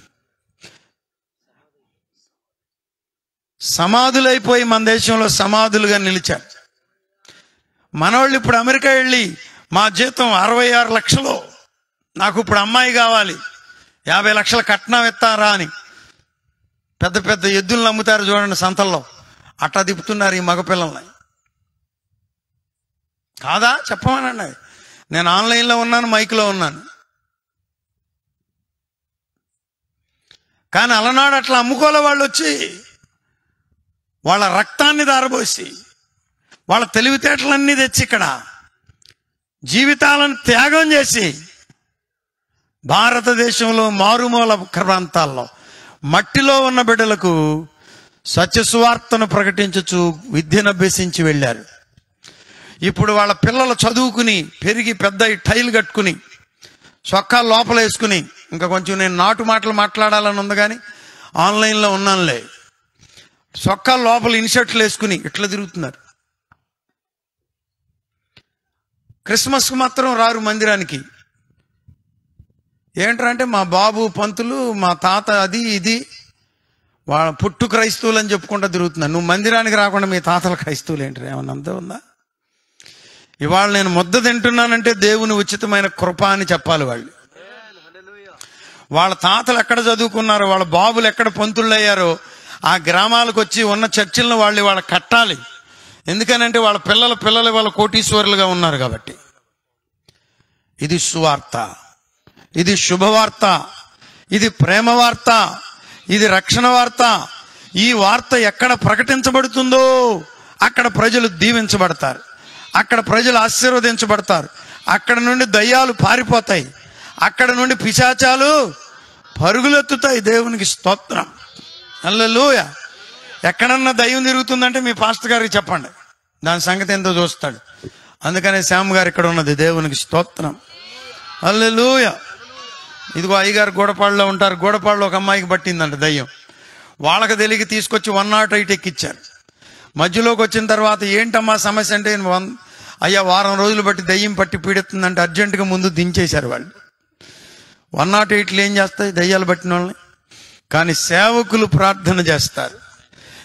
సమాధులైపోయి మన దేశంలో సమాధులుగా నిలిచారు మనోళ్ళు ఇప్పుడు అమెరికా వెళ్ళి మా జీతం అరవై ఆరు లక్షలు నాకు ఇప్పుడు అమ్మాయి కావాలి యాభై లక్షల కట్నం ఇస్తారా అని పెద్ద పెద్ద ఎద్దులను అమ్ముతారు చూడండి సంతల్లో అట్టా తిప్పుతున్నారు ఈ మగపిల్లల్ని కాదా చెప్పమనండి నేను ఆన్లైన్లో ఉన్నాను మైక్లో ఉన్నాను కానీ అలనాడు అట్లా అమ్ముకోలే వాళ్ళు వచ్చి వాళ్ళ రక్తాన్ని దారబోసి వాళ్ళ తెలివితేటలన్నీ తెచ్చి ఇక్కడ జీవితాలను త్యాగం చేసి భారతదేశంలో మారుమూల ప్రాంతాల్లో మట్టిలో ఉన్న బిడ్డలకు సత్యసువార్తను ప్రకటించుచు విద్యను అభ్యసించి వెళ్ళారు ఇప్పుడు వాళ్ళ పిల్లలు చదువుకుని పెరిగి పెద్ద ఈ టైల్ కట్టుకుని సొక్కాలు లోపల వేసుకుని ఇంకా కొంచెం నేను నాటు మాటలు మాట్లాడాలని ఉంది కానీ ఆన్లైన్లో ఉన్నానులే సొక్కాలు లోపల ఇన్షర్ట్లు వేసుకుని ఇట్లా తిరుగుతున్నారు క్రిస్మస్కి మాత్రం రారు మందిరానికి ఏంటంటే మా బాబు పంతులు మా తాత అది ఇది వాళ్ళ పుట్టు క్రైస్తవులు అని చెప్పుకుంటూ తిరుగుతున్నారు నువ్వు మందిరానికి రాకుండా మీ తాతల క్రైస్తవులు ఏంటి ఏమన్నా అంతే ఉందా ఇవాళ నేను ముద్ద తింటున్నానంటే దేవుని ఉచితమైన కృప అని చెప్పాలి వాళ్ళు వాళ్ళ తాతలు ఎక్కడ చదువుకున్నారో వాళ్ళ బాబులు ఎక్కడ పంతుళ్ళు అయ్యారో ఆ గ్రామాలకు వచ్చి ఉన్న చర్చిలను వాళ్ళు వాళ్ళ కట్టాలి ఎందుకనంటే వాళ్ళ పిల్లల పిల్లలు వాళ్ళ కోటీశ్వరులుగా ఉన్నారు కాబట్టి ఇది సువార్త ఇది శుభవార్త ఇది ప్రేమ వార్త ఇది రక్షణ వార్త ఈ వార్త ఎక్కడ ప్రకటించబడుతుందో అక్కడ ప్రజలు దీవించబడతారు అక్కడ ప్రజలు ఆశీర్వదించబడతారు అక్కడ నుండి దయ్యాలు పారిపోతాయి అక్కడ నుండి పిశాచాలు పరుగులెత్తుతాయి దేవునికి స్తోత్రం అల్లెలూయ ఎక్కడన్నా దయ్యం తిరుగుతుందంటే మీ పాస్టర్ గారికి చెప్పండి దాని సంగతి ఎంతో చూస్తాడు అందుకనే శ్యామ్ గారు ఇక్కడ ఉన్నది దేవునికి స్తోత్రం అల్లెలూయ ఇదిగో అయ్యగారు గూడపాడులో ఉంటారు గూడపాడులో ఒక అమ్మాయికి పట్టిందంట దయ్యం వాళ్ళకి తెలియక తీసుకొచ్చి వన్ నాట్ ఎయిట్ ఎక్కిచ్చారు మధ్యలోకి వచ్చిన తర్వాత ఏంటమ్మా సమస్య అంటే నేను వన్ అయ్యా వారం రోజులు బట్టి దయ్యం పట్టి పీడిస్తుందంటే అర్జెంటుగా ముందు దించేశారు వాళ్ళు వన్ నాట్ ఎయిట్లు ఏం చేస్తాయి దయ్యాలు పట్టిన వాళ్ళని కానీ సేవకులు ప్రార్థన చేస్తారు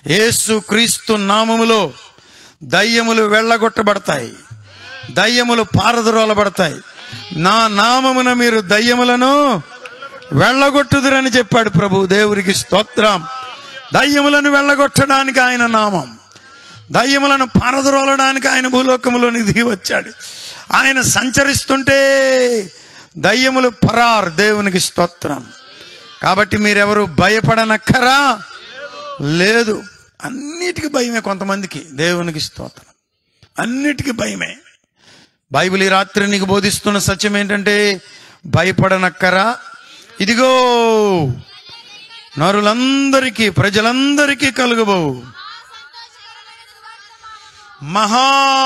యేసు క్రీస్తు నామములో దయ్యములు వెళ్ళగొట్టబడతాయి దయ్యములు పారద్రోలబడతాయి నా నామమున మీరు దయ్యములను వెళ్ళగొట్టుదురని చెప్పాడు ప్రభు దేవునికి స్తోత్రం దయ్యములను వెళ్ళగొట్టడానికి ఆయన నామం దయ్యములను పారద్రోలడానికి ఆయన భూలోకములోని దిగి వచ్చాడు ఆయన సంచరిస్తుంటే దయ్యములు పరార్ దేవునికి స్తోత్రం కాబట్టి మీరెవరు భయపడనక్కరా లేదు అన్నిటికీ భయమే కొంతమందికి దేవునికి స్తోత్రం అన్నిటికీ భయమే బైబిల్ ఈ రాత్రి నీకు బోధిస్తున్న సత్యం ఏంటంటే భయపడనక్కరా ఇదిగో నరులందరికీ ప్రజలందరికీ కలుగబోవు మహా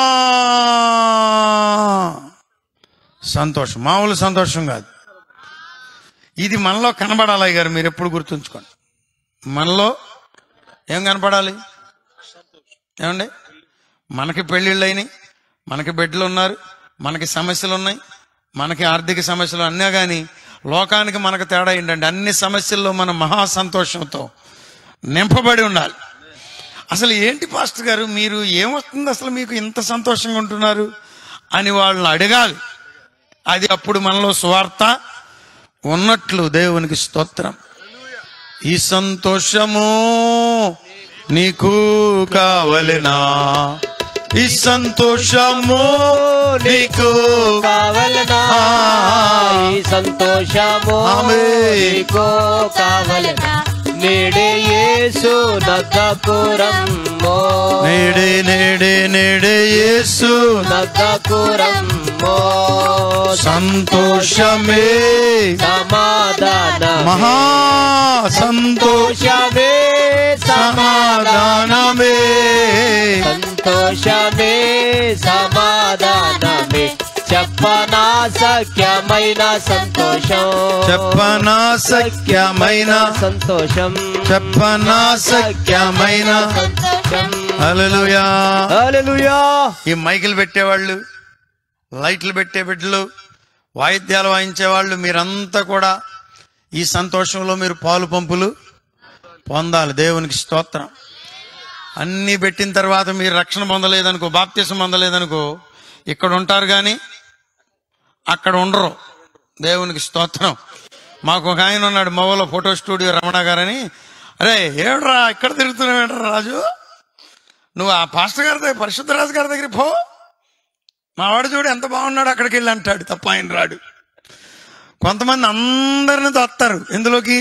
సంతోషం మామూలు సంతోషం కాదు ఇది మనలో కనబడాలి గారు మీరు ఎప్పుడు గుర్తుంచుకోండి మనలో ఏం కనపడాలి ఏమండి మనకి పెళ్ళిళ్ళు అయినాయి మనకి బిడ్డలు ఉన్నారు మనకి సమస్యలు ఉన్నాయి మనకి ఆర్థిక సమస్యలు అన్నా కానీ లోకానికి మనకు తేడా ఏంటంటే అన్ని సమస్యల్లో మనం మహా సంతోషంతో నింపబడి ఉండాలి అసలు ఏంటి పాస్టర్ గారు మీరు ఏమొస్తుంది అసలు మీకు ఇంత సంతోషంగా ఉంటున్నారు అని వాళ్ళని అడగాలి అది అప్పుడు మనలో స్వార్థ ఉన్నట్లు దేవునికి స్తోత్రం ఈ సంతోషము నీకు కావలెనా ఈ సంతోషము నీకు కావలనా ఈ సంతోషము ఆమేన్. నీకు కావలనా నేడే యేసు నద్దపురమ్మో నేడే నేడే నేడే యేసు నద్దపురమ్మో సంతోషమే సమాధాన మహా సంతోష సంతోషమే సమాధానమే సంతోషమే సమాధానమే చెప్పనా సఖ్యమైన సంతోషం చెప్పనా సఖ్యమైన సంతోషం చెప్పనా సఖ్యమైన సంతోషం హల్లెలూయా హల్లెలూయా ఈ మైకులు పెట్టేవాళ్ళు లైట్లు పెట్టే బిడ్డలు వాయిద్యాలు వాయించేవాళ్ళు మీరంతా కూడా ఈ సంతోషంలో మీరు పాలు పంపులు పొందాలి దేవునికి స్తోత్రం అన్నీ పెట్టిన తర్వాత మీరు రక్షణ పొందలేదనుకో బాప్తీసం పొందలేదనుకో ఇక్కడ ఉంటారు కానీ అక్కడ ఉండరు దేవునికి స్తోత్రం మాకు ఒక ఆయన ఉన్నాడు మొబైల్లో ఫోటో స్టూడియో రమణ గారని అరే ఏడ్రా ఇక్కడ తిరుగుతున్నావు ఏంట్రా రాజు నువ్వు ఆ పాస్టర్ గారి దగ్గర పరిశుద్ధరాజు గారి దగ్గర పో మా వాడు చూడు ఎంత బాగున్నాడు అక్కడికి వెళ్ళి అంటాడు తప్ప ఆయన రాడు కొంతమంది అందరిని తత్తారు ఎందులోకి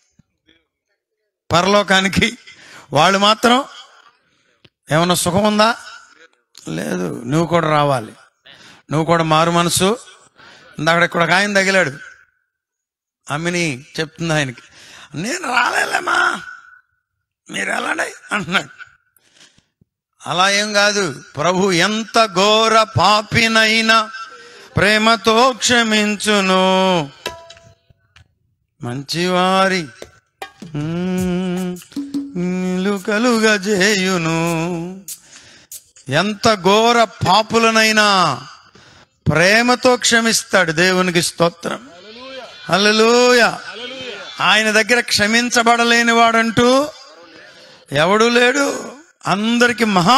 పరలోకానికి వాళ్ళు మాత్రం ఏమన్నా సుఖం ఉందా లేదు నువ్వు కూడా రావాలి నువ్వు కూడా మారు మనసు ఇందాక ఇక్కడ ఒక ఆయన తగిలాడు అమ్మిని చెప్తుంది ఆయనకి నేను రాలేలేమా మీరు వెళ్ళండి అంటున్నాడు అలా ఏం కాదు ప్రభు ఎంత ఘోర పాపినైనా ప్రేమతో క్షమించును మంచివారి కలుగా చేయును ఎంత ఘోర పాపులనైనా ప్రేమతో క్షమిస్తాడు దేవునికి స్తోత్రం హల్లెలూయా ఆయన దగ్గర క్షమించబడలేని వాడంటూ ఎవడు లేడు అందరికి మహా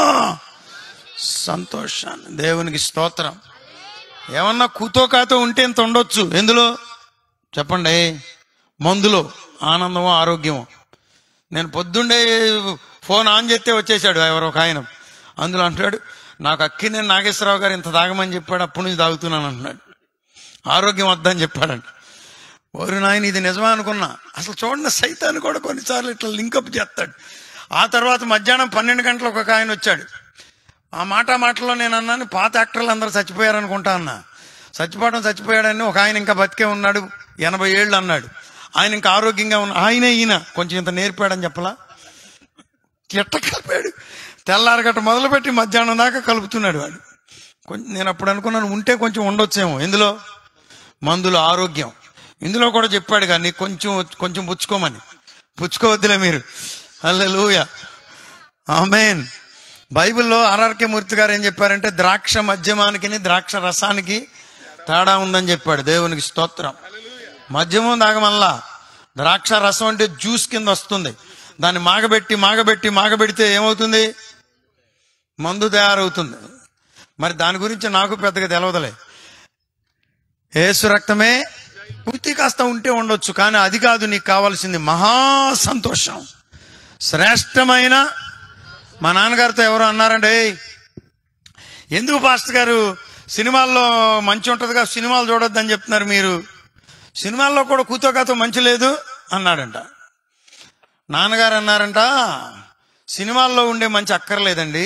సంతోషాన్ని దేవునికి స్తోత్రం ఏమన్నా కూతో కాతో ఉంటే ఇంత ఉండొచ్చు ఎందులో చెప్పండి మందులో ఆనందమో ఆరోగ్యమో నేను పొద్దుండే ఫోన్ ఆన్ చేస్తే వచ్చేసాడు ఎవరో ఒక ఆయన అందులో అంటాడు నాకు అక్కినే నాగేశ్వరరావు గారు ఇంత తాగమని చెప్పాడు అప్పటి నుంచి తాగుతున్నాను అంటున్నాడు ఆరోగ్యం వద్దని చెప్పాడంట ఓరి నాయన ఇది నిజమా అనుకున్నా అసలు చూడండి సైతాన్ని కూడా కొన్నిసార్లు ఇట్లా లింకప్ చేస్తాడు ఆ తర్వాత మధ్యాహ్నం పన్నెండు గంటలకు ఒక ఆయన వచ్చాడు ఆ మాట మాటలో నేను అన్నాను పాత యాక్టర్లు అందరూ చచ్చిపోయారు అనుకుంటా అన్నా చచ్చిపోవడం చచ్చిపోయాడని ఒక ఆయన ఇంకా బతికే ఉన్నాడు ఎనభై ఏళ్ళు అన్నాడు ఆయన ఇంకా ఆరోగ్యంగా ఉన్న ఆయనే ఈయన కొంచెం ఇంత నేర్పాడని చెప్పలా ఎట్ట కలిపాడు తెల్లారగట్ట మొదలుపెట్టి మధ్యాహ్నం దాకా కలుపుతున్నాడు వాడు కొంచెం నేను అప్పుడు అనుకున్నాను ఉంటే కొంచెం ఉండొచ్చేమో ఎందులో మందులు ఆరోగ్యం ఇందులో కూడా చెప్పాడు కానీ కొంచెం కొంచెం పుచ్చుకోమని పుచ్చుకోవద్దులే మీరు హల్లెలూయ ఆమెన్ బైబిల్లో ఆర్ఆర్కే మూర్తి గారు ఏం చెప్పారంటే ద్రాక్ష మద్యమానికి ద్రాక్ష రసానికి తేడా ఉందని చెప్పాడు దేవునికి స్తోత్రం మద్యమం తాగమల్లా ద్రాక్ష రసం అంటే జ్యూస్ కింద వస్తుంది దాన్ని మాగబెట్టి మాగబెట్టి మాగబెడితే ఏమవుతుంది మందు తయారవుతుంది మరి దాని గురించి నాకు పెద్దగా తెలవదలే ఏసు రక్తమే పూర్తి కాస్త ఉంటే ఉండొచ్చు కానీ అది కాదు నీకు కావాల్సింది మహా సంతోషం శ్రేష్టమైన మా నాన్నగారితో ఎవరు అన్నారంటే "ఏయ్, ఎందుకు పాస్టర్ గారు సినిమాల్లో మంచి ఉంటుందిగా సినిమాలు చూడొద్దని చెప్తున్నారు మీరు సినిమాల్లో కూడా కూతోకాతో మంచి లేదు అన్నాడంట నాన్నగారు అన్నారంట సినిమాల్లో ఉండే మంచి అక్కర్లేదండి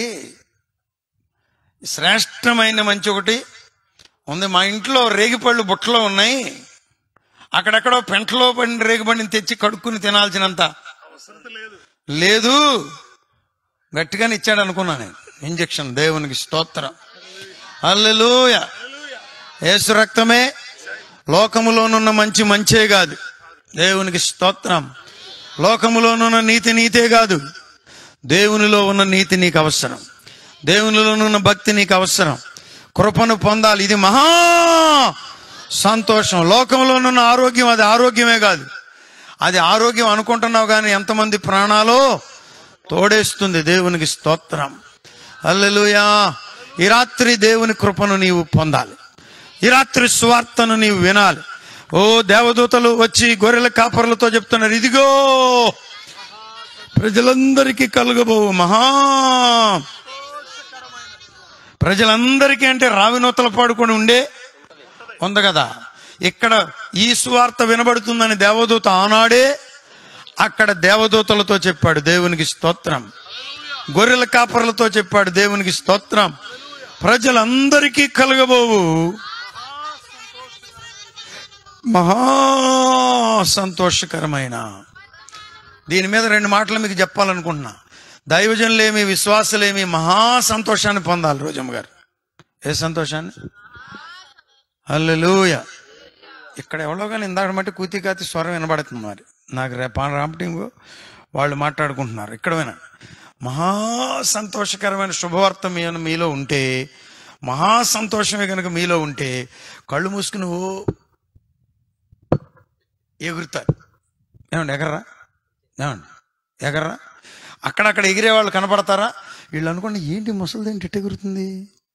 శ్రేష్టమైన మంచి ఒకటి ఉంది మా ఇంట్లో రేగిపళ్ళు బుట్టలో ఉన్నాయి అక్కడెక్కడో పెంటలో పడిన రేగిపండిని తెచ్చి కడుక్కుని తినాల్సినంత లేదు గట్టిగానే ఇచ్చాడు అనుకున్నా నేను ఇంజక్షన్ దేవునికి స్తోత్రం అల్లెలూయ యేసు రక్తమే లోకములోనున్న మంచి మంచే కాదు దేవునికి స్తోత్రం లోకములోనున్న నీతి నీతే కాదు దేవునిలో ఉన్న నీతి నీకు అవసరం దేవునిలో ఉన్న భక్తి నీకు అవసరం కృపను పొందాలి ఇది మహా సంతోషం లోకంలోనున్న ఆరోగ్యం అది ఆరోగ్యమే కాదు అది ఆరోగ్యం అనుకుంటున్నావు కానీ ఎంతమంది ప్రాణాలో తోడేస్తుంది దేవునికి స్తోత్రం అల్లెలుయా ఈ రాత్రి దేవుని కృపను నీవు పొందాలి ఈ రాత్రి స్వార్థను నీవు వినాలి ఓ దేవదూతలు వచ్చి గొర్రెల కాపర్లతో చెప్తున్నారు ఇదిగో ప్రజలందరికీ కలుగబోవు మహా ప్రజలందరికీ అంటే రావినూతలు పాడుకొని ఉండే ఉంది కదా ఇక్కడ ఈ సువార్త వినబడుతుందని దేవదూత ఆనాడే అక్కడ దేవదూతలతో చెప్పాడు దేవునికి స్తోత్రం గొర్రెల కాపర్లతో చెప్పాడు దేవునికి స్తోత్రం ప్రజలందరికీ కలగబోవు మహా సంతోషకరమైన దీని మీద రెండు మాటలు మీకు చెప్పాలనుకుంటున్నా దైవజనులేమి విశ్వాసులేమి మహా సంతోషాన్ని పొందాలి రోజమ్మ గారు ఏ సంతోషాన్ని హల్లెలూయ ఇక్కడ ఎవరో కానీ ఇందాక మట్టి కూతి కాతి స్వరం వినబడుతుంది మరి నాకు రేపు రామటింగు వాళ్ళు మాట్లాడుకుంటున్నారు ఇక్కడ వినండి మహా సంతోషకరమైన శుభవార్త మీ మీలో ఉంటే మహా సంతోషమే కనుక మీలో ఉంటే కళ్ళు మూసుకుని ఓ ఎగురుతారు ఏమండి ఎగర్రా ఏమండి ఎగర్రా అక్కడక్కడ ఎగిరే వాళ్ళు కనపడతారా వీళ్ళు అనుకోండి ఏంటి ముసలిది ఏంటి ఇట్ట ఎగురుతుంది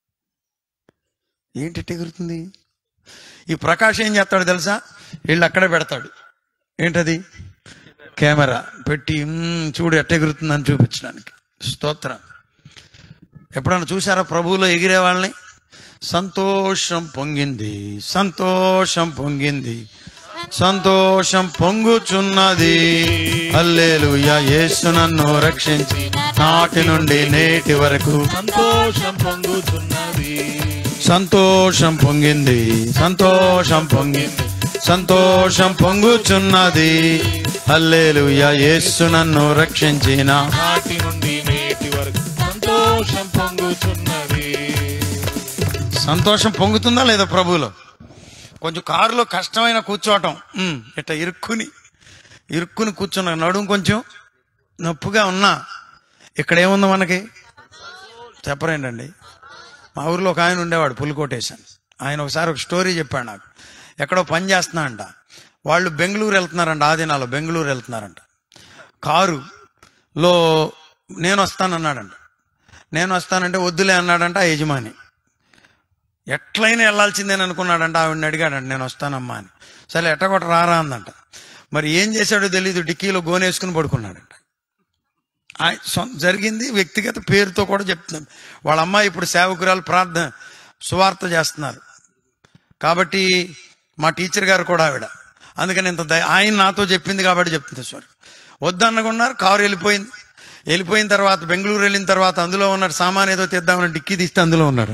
ఏంటి ఇట్ట ఎగురుతుంది ఈ ప్రకాష్ ఏం చేస్తాడు తెలుసా వీళ్ళు అక్కడే పెడతాడు ఏంటది కెమెరా పెట్టి "మ్మ్, చూడు ఎట్ట ఎగురుతుందని చూపించడానికి స్తోత్రం ఎప్పుడన్నా చూసారా ప్రభువులో ఎగిరే వాళ్ళని సంతోషం పొంగింది సంతోషం పొంగింది సంతోషం పొంగుచున్నది అల్లేలుయా యేసు నన్ను రక్షించి నాటి నుండి నేటి వరకు సంతోషం పొంగుతున్నది సంతోషం పొంగింది సంతోషం పొంగింది సంతోషం పొంగుచున్నది హల్లేలుయా యేసు నన్ను రక్షించిన నాటి నుండి నేటి వరకు సంతోషం పొంగుతున్నది సంతోషం పొంగుతుందా లేదా ప్రభువులో కొంచెం కారులో కష్టమైన కూర్చోవటం ఉమ్, ఇట్ట ఇరుక్కుని ఇరుక్కుని కూర్చున్న నడుం కొంచెం నొప్పుగా ఉన్నా ఇక్కడ ఏముంది మనకి చెప్పరేంటండి మా ఊర్లో ఒక ఆయన ఉండేవాడు పులికోటేశాను ఆయన ఒకసారి ఒక స్టోరీ చెప్పాడు నాకు ఎక్కడో పని చేస్తున్నా అంట వాళ్ళు బెంగళూరు వెళ్తున్నారంట ఆ దినాల్లో బెంగళూరు వెళ్తున్నారంట కారులో నేను వస్తానన్నాడంట నేను వస్తానంటే వద్దులే అన్నాడంట ఆ యజమాని ఎట్లయినా వెళ్ళాల్సిందేని అనుకున్నాడంట ఆవిడని అడిగాడంట నేను వస్తానమ్మా అని సరే ఎట్టగొట్ట రారా అందంట మరి ఏం చేశాడో తెలీదు డిక్కీలో గోనేసుకుని పడుకున్నాడంట ఆయ- సొం- జరిగింది వ్యక్తిగత పేరుతో కూడా చెప్తున్నాం వాళ్ళ అమ్మాయి ఇప్పుడు సేవకురాలు ప్రార్థన సువార్త చేస్తున్నారు కాబట్టి మా టీచర్ గారు కూడా ఆవిడ అందుకని ఇంత దయ ఆయన నాతో చెప్పింది కాబట్టి చెప్తుంది సార్ వద్దనుకున్నారు కారు వెళ్ళిపోయింది వెళ్ళిపోయిన తర్వాత బెంగళూరు వెళ్ళిన తర్వాత అందులో ఉన్నాడు సామాన్ ఏదో తెద్దామని డిక్కీ తీస్తే అందులో ఉన్నాడు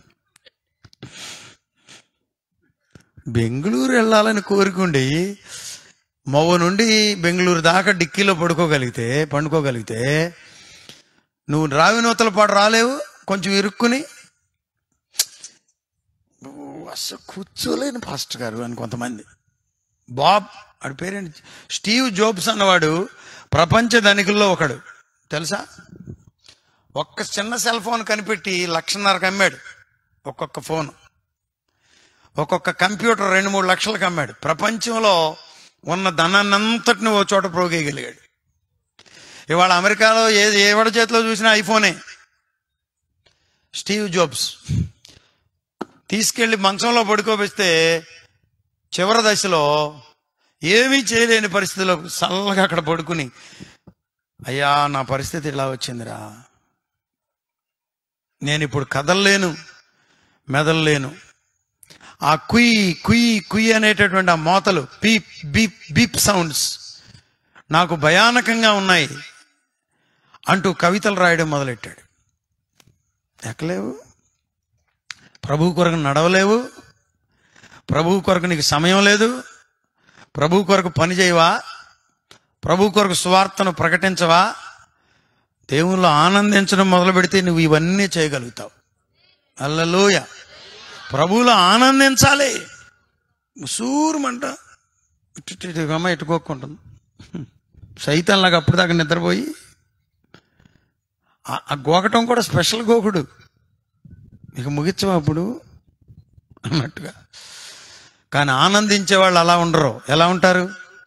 బెంగళూరు వెళ్ళాలని కోరుకుండి మొవ్వ నుండి బెంగళూరు దాకా డిక్కీలో పడుకోగలిగితే పండుకోగలిగితే నువ్వు రావినూతల పాటు రాలేవు కొంచెం ఇరుక్కుని ఓ, అసలు కూర్చోలేని పాస్టర్ గారు అని కొంతమంది బాబ్ వాడి పేరేంటి స్టీవ్ జోబ్స్ అన్నవాడు ప్రపంచ ధనికుల్లో ఒకడు తెలుసా ఒక్క చిన్న సెల్ ఫోన్ కనిపెట్టి లక్షన్నరకు అమ్మాడు ఒక్కొక్క ఫోన్ ఒక్కొక్క కంప్యూటర్ రెండు మూడు లక్షలకు అమ్మాడు ప్రపంచంలో ఉన్న ధనాన్నంతటిని ఓ చోట ప్రోగేయగలిగాడు ఇవాళ అమెరికాలో ఏ ఎవడి చేతిలో చూసినా ఐఫోనే స్టీవ్ జాబ్స్ తీసుకెళ్లి మంచంలో పడుకోబెస్తే చివరి దశలో ఏమీ చేయలేని పరిస్థితిలో చల్లగా అక్కడ పడుకుని అయ్యా నా పరిస్థితి ఇలా వచ్చిందిరా నేను ఇప్పుడు కదలలేను మెదలలేను ఆ కుయ్ కుయ్ కుయ్ అనేటటువంటి ఆ మోతలు పీప్ బీప్ బీప్ సౌండ్స్ నాకు భయానకంగా ఉన్నాయి అంటూ కవితలు రాయడం మొదలెట్టాడు ఎక్కలేవు ప్రభు కొరకు నడవలేవు ప్రభు కొరకు నీకు సమయం లేదు ప్రభు కొరకు పని చేయవా ప్రభు కొరకు సువార్తను ప్రకటించవా దేవుల్లో ఆనందించడం మొదలు పెడితే నువ్వు ఇవన్నీ చేయగలుగుతావు అల్లలోయ ప్రభువులో ఆనందించాలి సూరమంట ఇటు ఇటు ఇటు అమ్మ ఎట్టుకోకుంటుంది సైతంలాగా అప్పుడు దాకా నిద్రపోయి ఆ- ఆ గోకటం కూడా స్పెషల్ గోకుడు ఇక ముగించవా అప్పుడు అన్నట్టుగా కానీ ఆనందించే వాళ్ళు అలా ఉండరు ఎలా ఉంటారు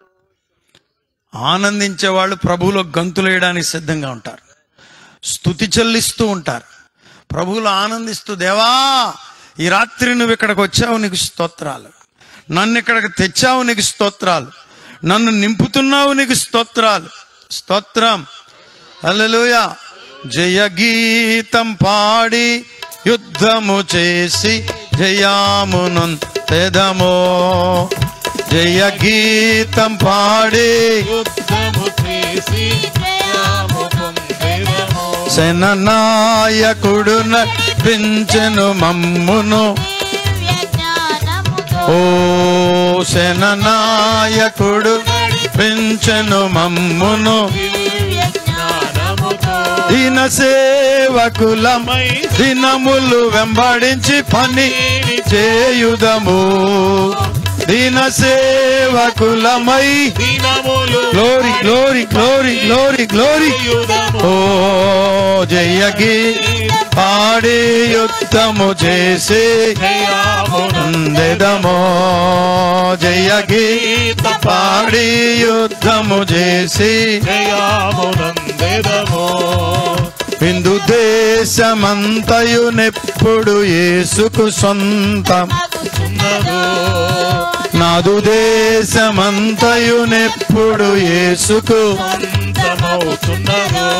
ఆనందించే వాళ్ళు ప్రభువులో గంతులేయడానికి సిద్ధంగా ఉంటారు స్థుతి చెల్లిస్తూ ఉంటారు ప్రభువులో ఆనందిస్తూ దేవా ఈ రాత్రి నువ్వు ఇక్కడికి వచ్చావు నీకు స్తోత్రాలు నన్ను ఇక్కడికి తెచ్చావు నీకు స్తోత్రాలు నన్ను నింపుతున్నావు నీకు స్తోత్రాలు స్తోత్రం హల్లెలూయ జయ గీతం పాడి యుద్ధము చేసి జయామును తెదమో జయ గీతం పాడి యుద్ధము చేసి జయము పొందెదము. శననాయకుడు నడిపించెను మమ్మును దివ్య జ్ఞానముతో ఓ శననాయకుడు నడిపించెను మమ్మును దివ్య జ్ఞానముతో దిన సేవకులమై దినములు వెంబడించి పని చేయుదము దిన సేవకులమై దినములు glory glory glory glory glory యుద్ధము ఓ జయగి పాడి యుద్ధము చేసి జయమును అందెదమో జయగి పాడి యుద్ధము చేసి జయమునందెదము హిందూ దేశమంతయు నెప్పుడు యేసుకు సొంతం ఉన్నదో నాదు దేశమంతయు నెప్పుడు యేసుకు అంతమవుతున్నదో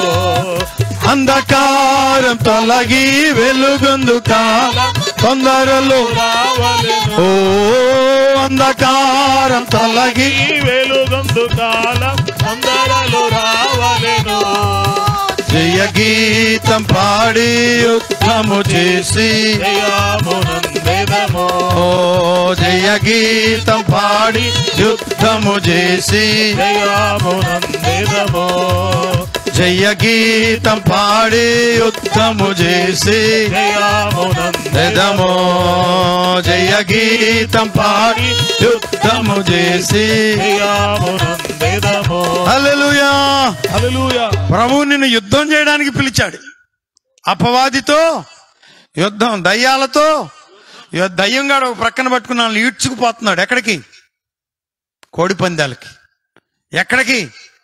అంధకారం తొలగి వెలుగొందు కాలం తొందరలో రావలెను ఓ అంధకారం తొలగి ఈ వెలుగొందు కాలం అందరలో రావలెను జయ గీతం పాడి యుద్ధము చేసి జయమునందెదము ఓ జయ గీతం పాడి యుద్ధము చేసి జయమునందెదము జయ గీతం పాడి యుద్ధము చేసి జయమునందెదము ఎదమో జయ గీతం పాడి యుద్ధము చేసి జయమునందెదము హల్లెలూయా హల్లెలూయా ప్రభు నిన్ను యుద్ధం చేయడానికి పిలిచాడు అపవాదితో యుద్ధం దయ్యాలతో ఇగో దయ్యంగాడు ఒక ప్రక్కన పట్టుకుని నన్ను ఈడ్చుకుపోతున్నాడు ఎక్కడికి కోడి పందాలకి ఎక్కడికి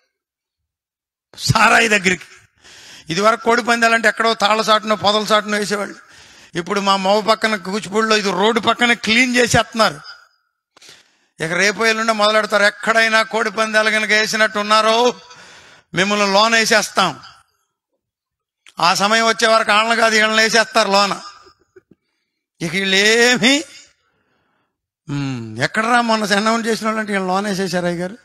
సారాయి దగ్గరికి ఇదివరకు కోడి పందాలంటే ఎక్కడో తాళ్ళ చాటునో పొదల చాటునో వేసేవాళ్ళు ఇప్పుడు మా మోవ పక్కన కూచిపూడిలో ఇది రోడ్డు పక్కన క్లీన్ చేసేస్తున్నారు ఇక రేపు ఎల్లుండి మొదలెడతారు ఎక్కడైనా కోడి పందాలు కనుక వేసినట్టు ఉన్నారో మిమ్మల్ని లోన వేసేస్తాం ఆ సమయం వచ్చే వరకు ఆళ్ళని కాదు వీళ్ళని వేసేస్తారు లోన ఇక వీళ్ళేమి మ్, ఎక్కడరా మొన్న అనౌన్స్ చేసిన వాళ్ళంటే వీళ్ళు లోన వేసేసారు అయ్య గారు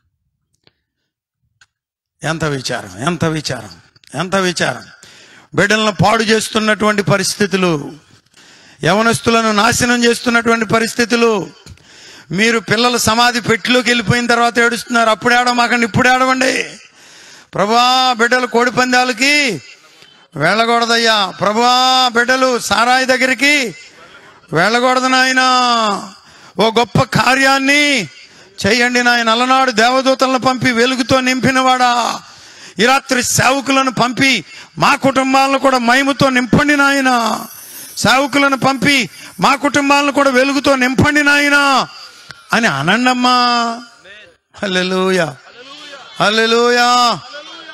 ఎంత విచారం ఎంత విచారం ఎంత విచారం బిడ్డలను పాడు చేస్తున్నటువంటి పరిస్థితులు యవనస్తులను నాశనం చేస్తున్నటువంటి పరిస్థితులు మీరు పిల్లలు సమాధి పెట్టిలోకి వెళ్ళిపోయిన తర్వాత ఏడుస్తున్నారు అప్పుడు ఏడమాకండి ఇప్పుడు ఏడవండి ప్రభా బిడ్డలు కోడి పందాలకి వెళ్ళకూడదయ్యా ప్రభా బిడ్డలు సారాయి దగ్గరికి వెళ్ళకూడదు నాయన ఓ గొప్ప కార్యాన్ని చేయండి నాయన అలనాడు దేవదూతలను పంపి వెలుగుతో నింపినవాడా ఈ రాత్రి సేవకులను పంపి మా కుటుంబాలను కూడా మహిమతో నింపండి నాయన సేవకులను పంపి మా కుటుంబాలను కూడా వెలుగుతో నింపండి నాయన అని అనండమ్మా హల్లెలూయా హల్లెలూయా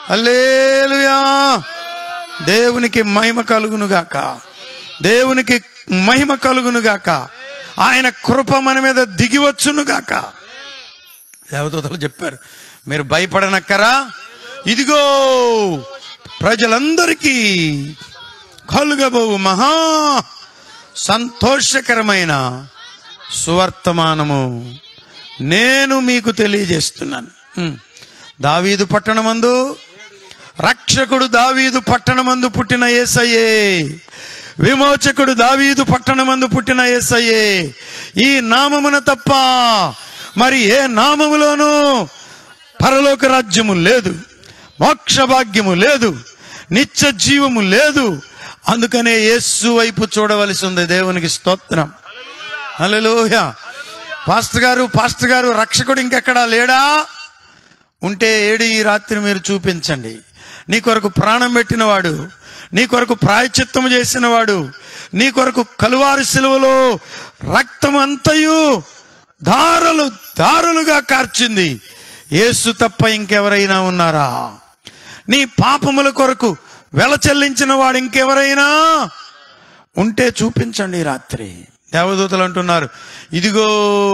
అల్లేలుయా దేవునికి మహిమ కలుగునుగాక దేవునికి మహిమ కలుగునుగాక ఆయన కృప మన మీద దిగివచ్చునుగాక దేవదూతలు చెప్పారు మీరు భయపడనక్కరా ఇదిగో ప్రజలందరికీ కలుగబోవు మహా సంతోషకరమైన సువర్తమానము నేను మీకు తెలియజేస్తున్నాను హ్మ్. దావీదు పట్టణమందు రక్షకుడు దావీదు పట్టణమందు పుట్టిన యేసయ్యే విమోచకుడు దావీదు పట్టణమందు పుట్టిన యేసయ్యే ఈ నామమున తప్ప మరి ఏ నామములోనూ పరలోక రాజ్యము లేదు మోక్ష భాగ్యము లేదు నిత్య జీవము లేదు అందుకనే యేసు వైపు చూడవలసి ఉంది దేవునికి స్తోత్రం హల్లెలూయా పాస్టర్ గారు పాస్టర్ గారు రక్షకుడు ఇంకెక్కడా లేడా ఉంటే ఏడి ఈ రాత్రి మీరు చూపించండి నీ కొరకు ప్రాణం పెట్టినవాడు నీ కొరకు ప్రాయచిత్తము చేసినవాడు నీ కొరకు కలువారి సిలువలో రక్తం అంతయు దారులు దారులుగా కార్చింది యేసు తప్ప ఇంకెవరైనా ఉన్నారా నీ పాపముల కొరకు వెల చెల్లించిన వాడు ఇంకెవరైనా ఉంటే చూపించండి ఈ రాత్రి దేవదూతలు అంటున్నారు ఇదిగో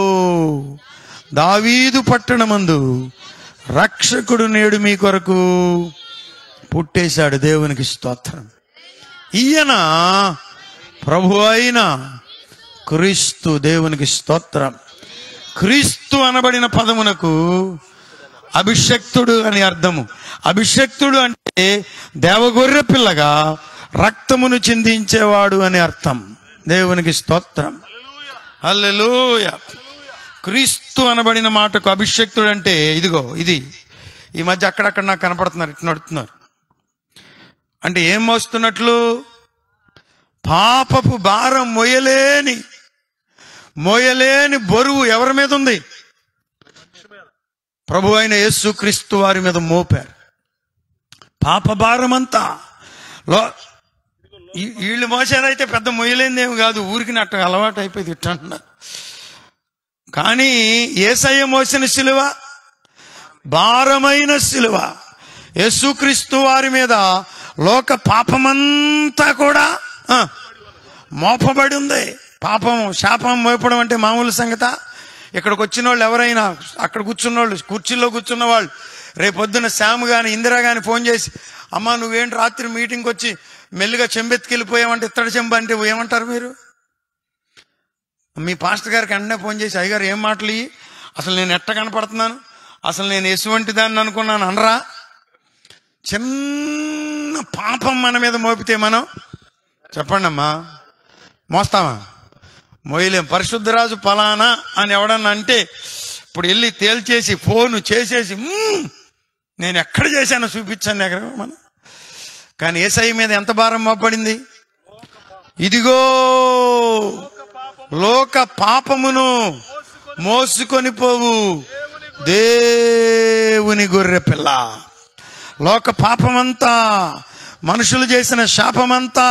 దావీదు పట్టణమందు రక్షకుడు నేడు మీ కొరకు పుట్టేశాడు దేవునికి స్తోత్రం ఈయన ప్రభు అయిన క్రీస్తు దేవునికి స్తోత్రం క్రీస్తు అనబడిన పదమునకు అభిషక్తుడు అని అర్థము అభిషక్తుడు అంటే దేవగొర్రె పిల్లగా రక్తమును చిందించేవాడు అని అర్థం దేవునికి స్తోత్రం హల్లెలూయ క్రీస్తు అనబడిన మాటకు అభిషక్తుడు అంటే ఇదిగో ఇది ఈ మధ్య అక్కడక్కడ నాకు కనపడుతున్నారు ఇట్లా నడుతున్నారు అంటే ఏం మోస్తున్నట్లు పాపపు భారం మొయ్యలేని మోయలేని బరువు ఎవరి మీద ఉంది ప్రభు అయిన యేసు క్రీస్తు వారి మీద మోపారు పాప భారం అంతా లో ఈ- వీళ్ళు మోసేదైతే పెద్ద మొయ్యలేనిదేమి కాదు ఊరికి నట్టు అలవాటు అయిపోయింది ఇట్ట అంటున్నారు కానీ ఏసయ్య మోసిన సిలువ భారమైన సిలువ యేసుక్రీస్తు వారి మీద లోక పాపమంతా కూడా ఆ, మోపబడి ఉంది పాపం శాపం మోపడం అంటే మామూలు సంగత ఇక్కడికి వచ్చిన వాళ్ళు ఎవరైనా అక్కడ కూర్చున్న వాళ్ళు కుర్చీలో కూర్చున్న వాళ్ళు రేపొద్దున శ్యామ్ గాని ఇందిరా గాని ఫోన్ చేసి అమ్మా నువ్వేంటి రాత్రి మీటింగ్కి వచ్చి మెల్లిగా చెంబెత్తుకెళ్ళిపోయావంటే ఇత్తడి చెంబ అంటే ఏమంటారు మీరు మీ పాస్టర్ గారికి వెంటనే ఫోన్ చేసి అయ్యగారు ఏం మాటలు ఇయ్యి? అసలు నేను ఎట్ట కనపడుతున్నాను అసలు నేను ఎటువంటి దాన్ని అనుకున్నాను అనరా చిన్న పాపం మన మీద మోపితే మనం చెప్పండి అమ్మా మోస్తామా మోయలేం పరిశుద్ధరాజు ఫలానా అని ఎవడన్నా అంటే ఇప్పుడు వెళ్ళి తేల్చేసి ఫోన్ చేసేసి "మ్మ్, నేను ఎక్కడ చేశానో చూపించాను ఎక్కడ మనం కానీ ఏసఐ మీద ఎంత భారం మోపడింది ఇదిగో లోక పాపమును మోసుకొని పోవు దేవుని గొర్రె పిల్ల లోక పాపమంతా మనుషులు చేసిన శాపమంతా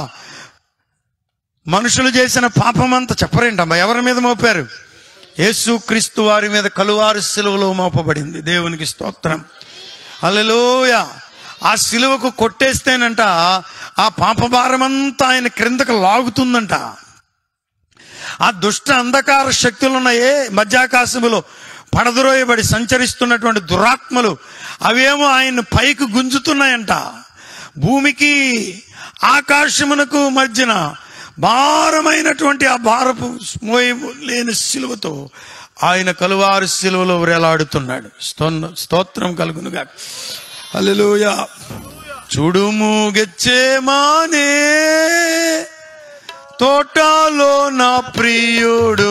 మనుషులు చేసిన పాపమంతా చెప్పరేంటమ్మా ఎవరి మీద మోపారు యేసు క్రీస్తు వారి మీద కలువారు సిలువలో మోపబడింది దేవునికి స్తోత్రం అల్లెలోయ ఆ సిలువకు కొట్టేస్తేనంట ఆ పాపభారమంతా ఆయన క్రిందకు లాగుతుందంట ఆ దుష్ట అంధకార శక్తులు ఉన్నాయే మధ్యాకాశములో పడదురోయబడి సంచరిస్తున్నటువంటి దురాత్మలు అవేమో ఆయన్ని పైకి గుంజుతున్నాయంట భూమికి ఆకాశమునకు మధ్యన భారమైనటువంటి ఆ భారపు మోయము లేని సిలువతో ఆయన కలువారు సిలువలో వేలాడుతున్నాడు స్తోన్న స్తోత్రం కలుగునుగా హల్లెలూయా చూడుము గెచ్చేమానే తోటలో నా ప్రియుడు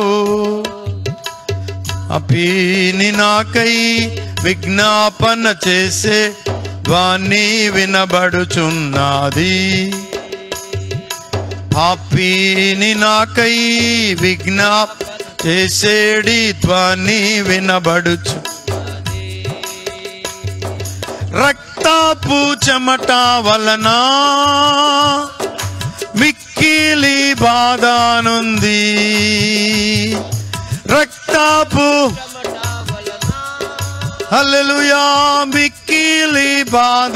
అపీని నాకై విజ్ఞాపన చేసే ధ్వని వినబడుచున్నది పాపీని నాకై విజ్ఞాప చేసేడి ధ్వని వినబడుచు రక్తాపు చెమట వలన మిక్కిలి బాధానుంది రక్తాపు హల్లెలూయా మిక్కిలి బాధ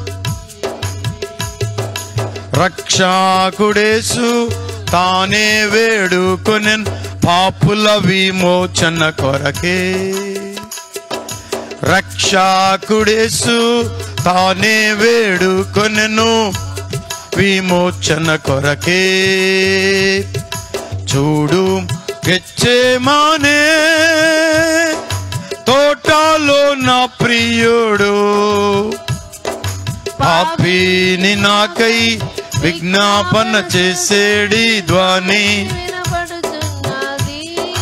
రక్షకుడేసు తానే వేడుకొనెన్ పాపుల విమోచన కొరకే రక్షకుడేసు తానే వేడుకొనెను విమోచన కొరకే చూడు గెచ్చేమానే తోటలో నా ప్రియుడు పాపిని నాకై విజ్ఞాపన చేసేడి ధ్వని వినబడుచున్నది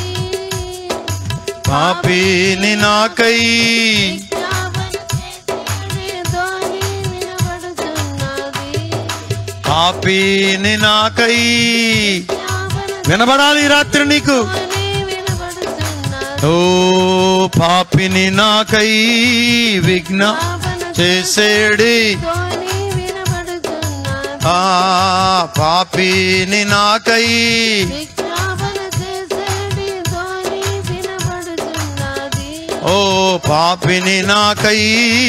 పాపిని నాకై విజ్ఞాపన చేసేది ధ్వని వినబడుచున్నది పాపిని నాకై విజ్ఞాపన వినబడాలి ఈ రాత్రి నీకు ధ్వని వినబడుచున్నది ఓ పాపిని నాకై విఘ్న చేసేడి ధ్వని వినబడుచున్నది ఆ పాపిని నాకై విజ్ఞాపన చేసేది ధ్వని వినబడుచున్నది ఓ పాపిని నాకై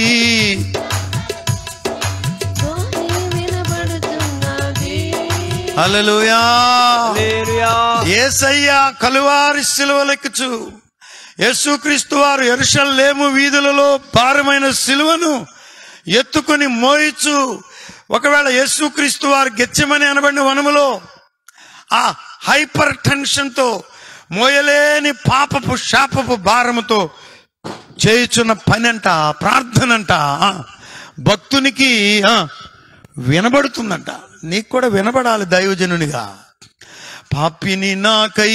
ధ్వని వినబడుచున్నది హల్లెలూయా హల్లెలూయా ఏసయ్య కలువారి సిలువలెక్కుచు యేసుక్రీస్తు వారు ఎరుషల్లేము వీధులలో భారమైన సిలువను ఎత్తుకొని మోయిచు ఒకవేళ యేసుక్రీస్తు వారు గెచ్చమని అనబడిన వనములో ఆ హైపర్ టెన్షన్తో మోయలేని పాపపు శాపపు భారముతో చేయుచున్న పని అంట ప్రార్థన అంట ఆ, భక్తునికి ఆ, వినబడుతుందంట నీకు కూడా వినబడాలి దైవజనునిగా పాపిని నాకై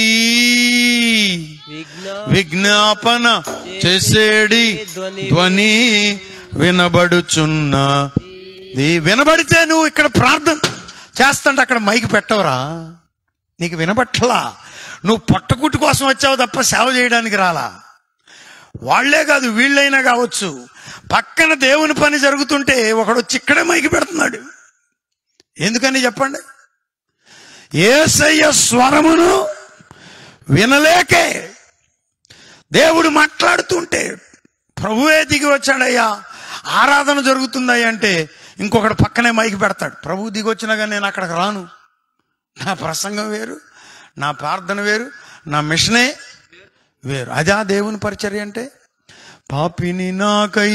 విఘ్న విజ్ఞాపన చేసేడి ధ్వని వినబడుచున్న వినబడితే నువ్వు ఇక్కడ ప్రార్థన చేస్తుంటే అక్కడ మైకి పెట్టవరా నీకు వినబట్టలా నువ్వు పొట్టకుట్టు కోసం వచ్చావు తప్ప సేవ చేయడానికి రాలా వాళ్లే కాదు వీళ్ళైనా కావచ్చు పక్కన దేవుని పని జరుగుతుంటే ఒకడు వచ్చి ఇక్కడే మైకి పెడుతున్నాడు ఎందుకని చెప్పండి ఏసయ్య స్వరమును వినలేకే దేవుడు మాట్లాడుతుంటే ప్రభువే దిగి వచ్చాడయ్యా ఆరాధన జరుగుతుందయ్యా అంటే ఇంకొకడు పక్కనే మైకి పెడతాడు ప్రభువు దిగి వచ్చినా కానీ నేను అక్కడికి రాను నా ప్రసంగం వేరు నా ప్రార్థన వేరు నా మిషనే వేరు అదా దేవుని పరిచర్య అంటే పాపిని నాకై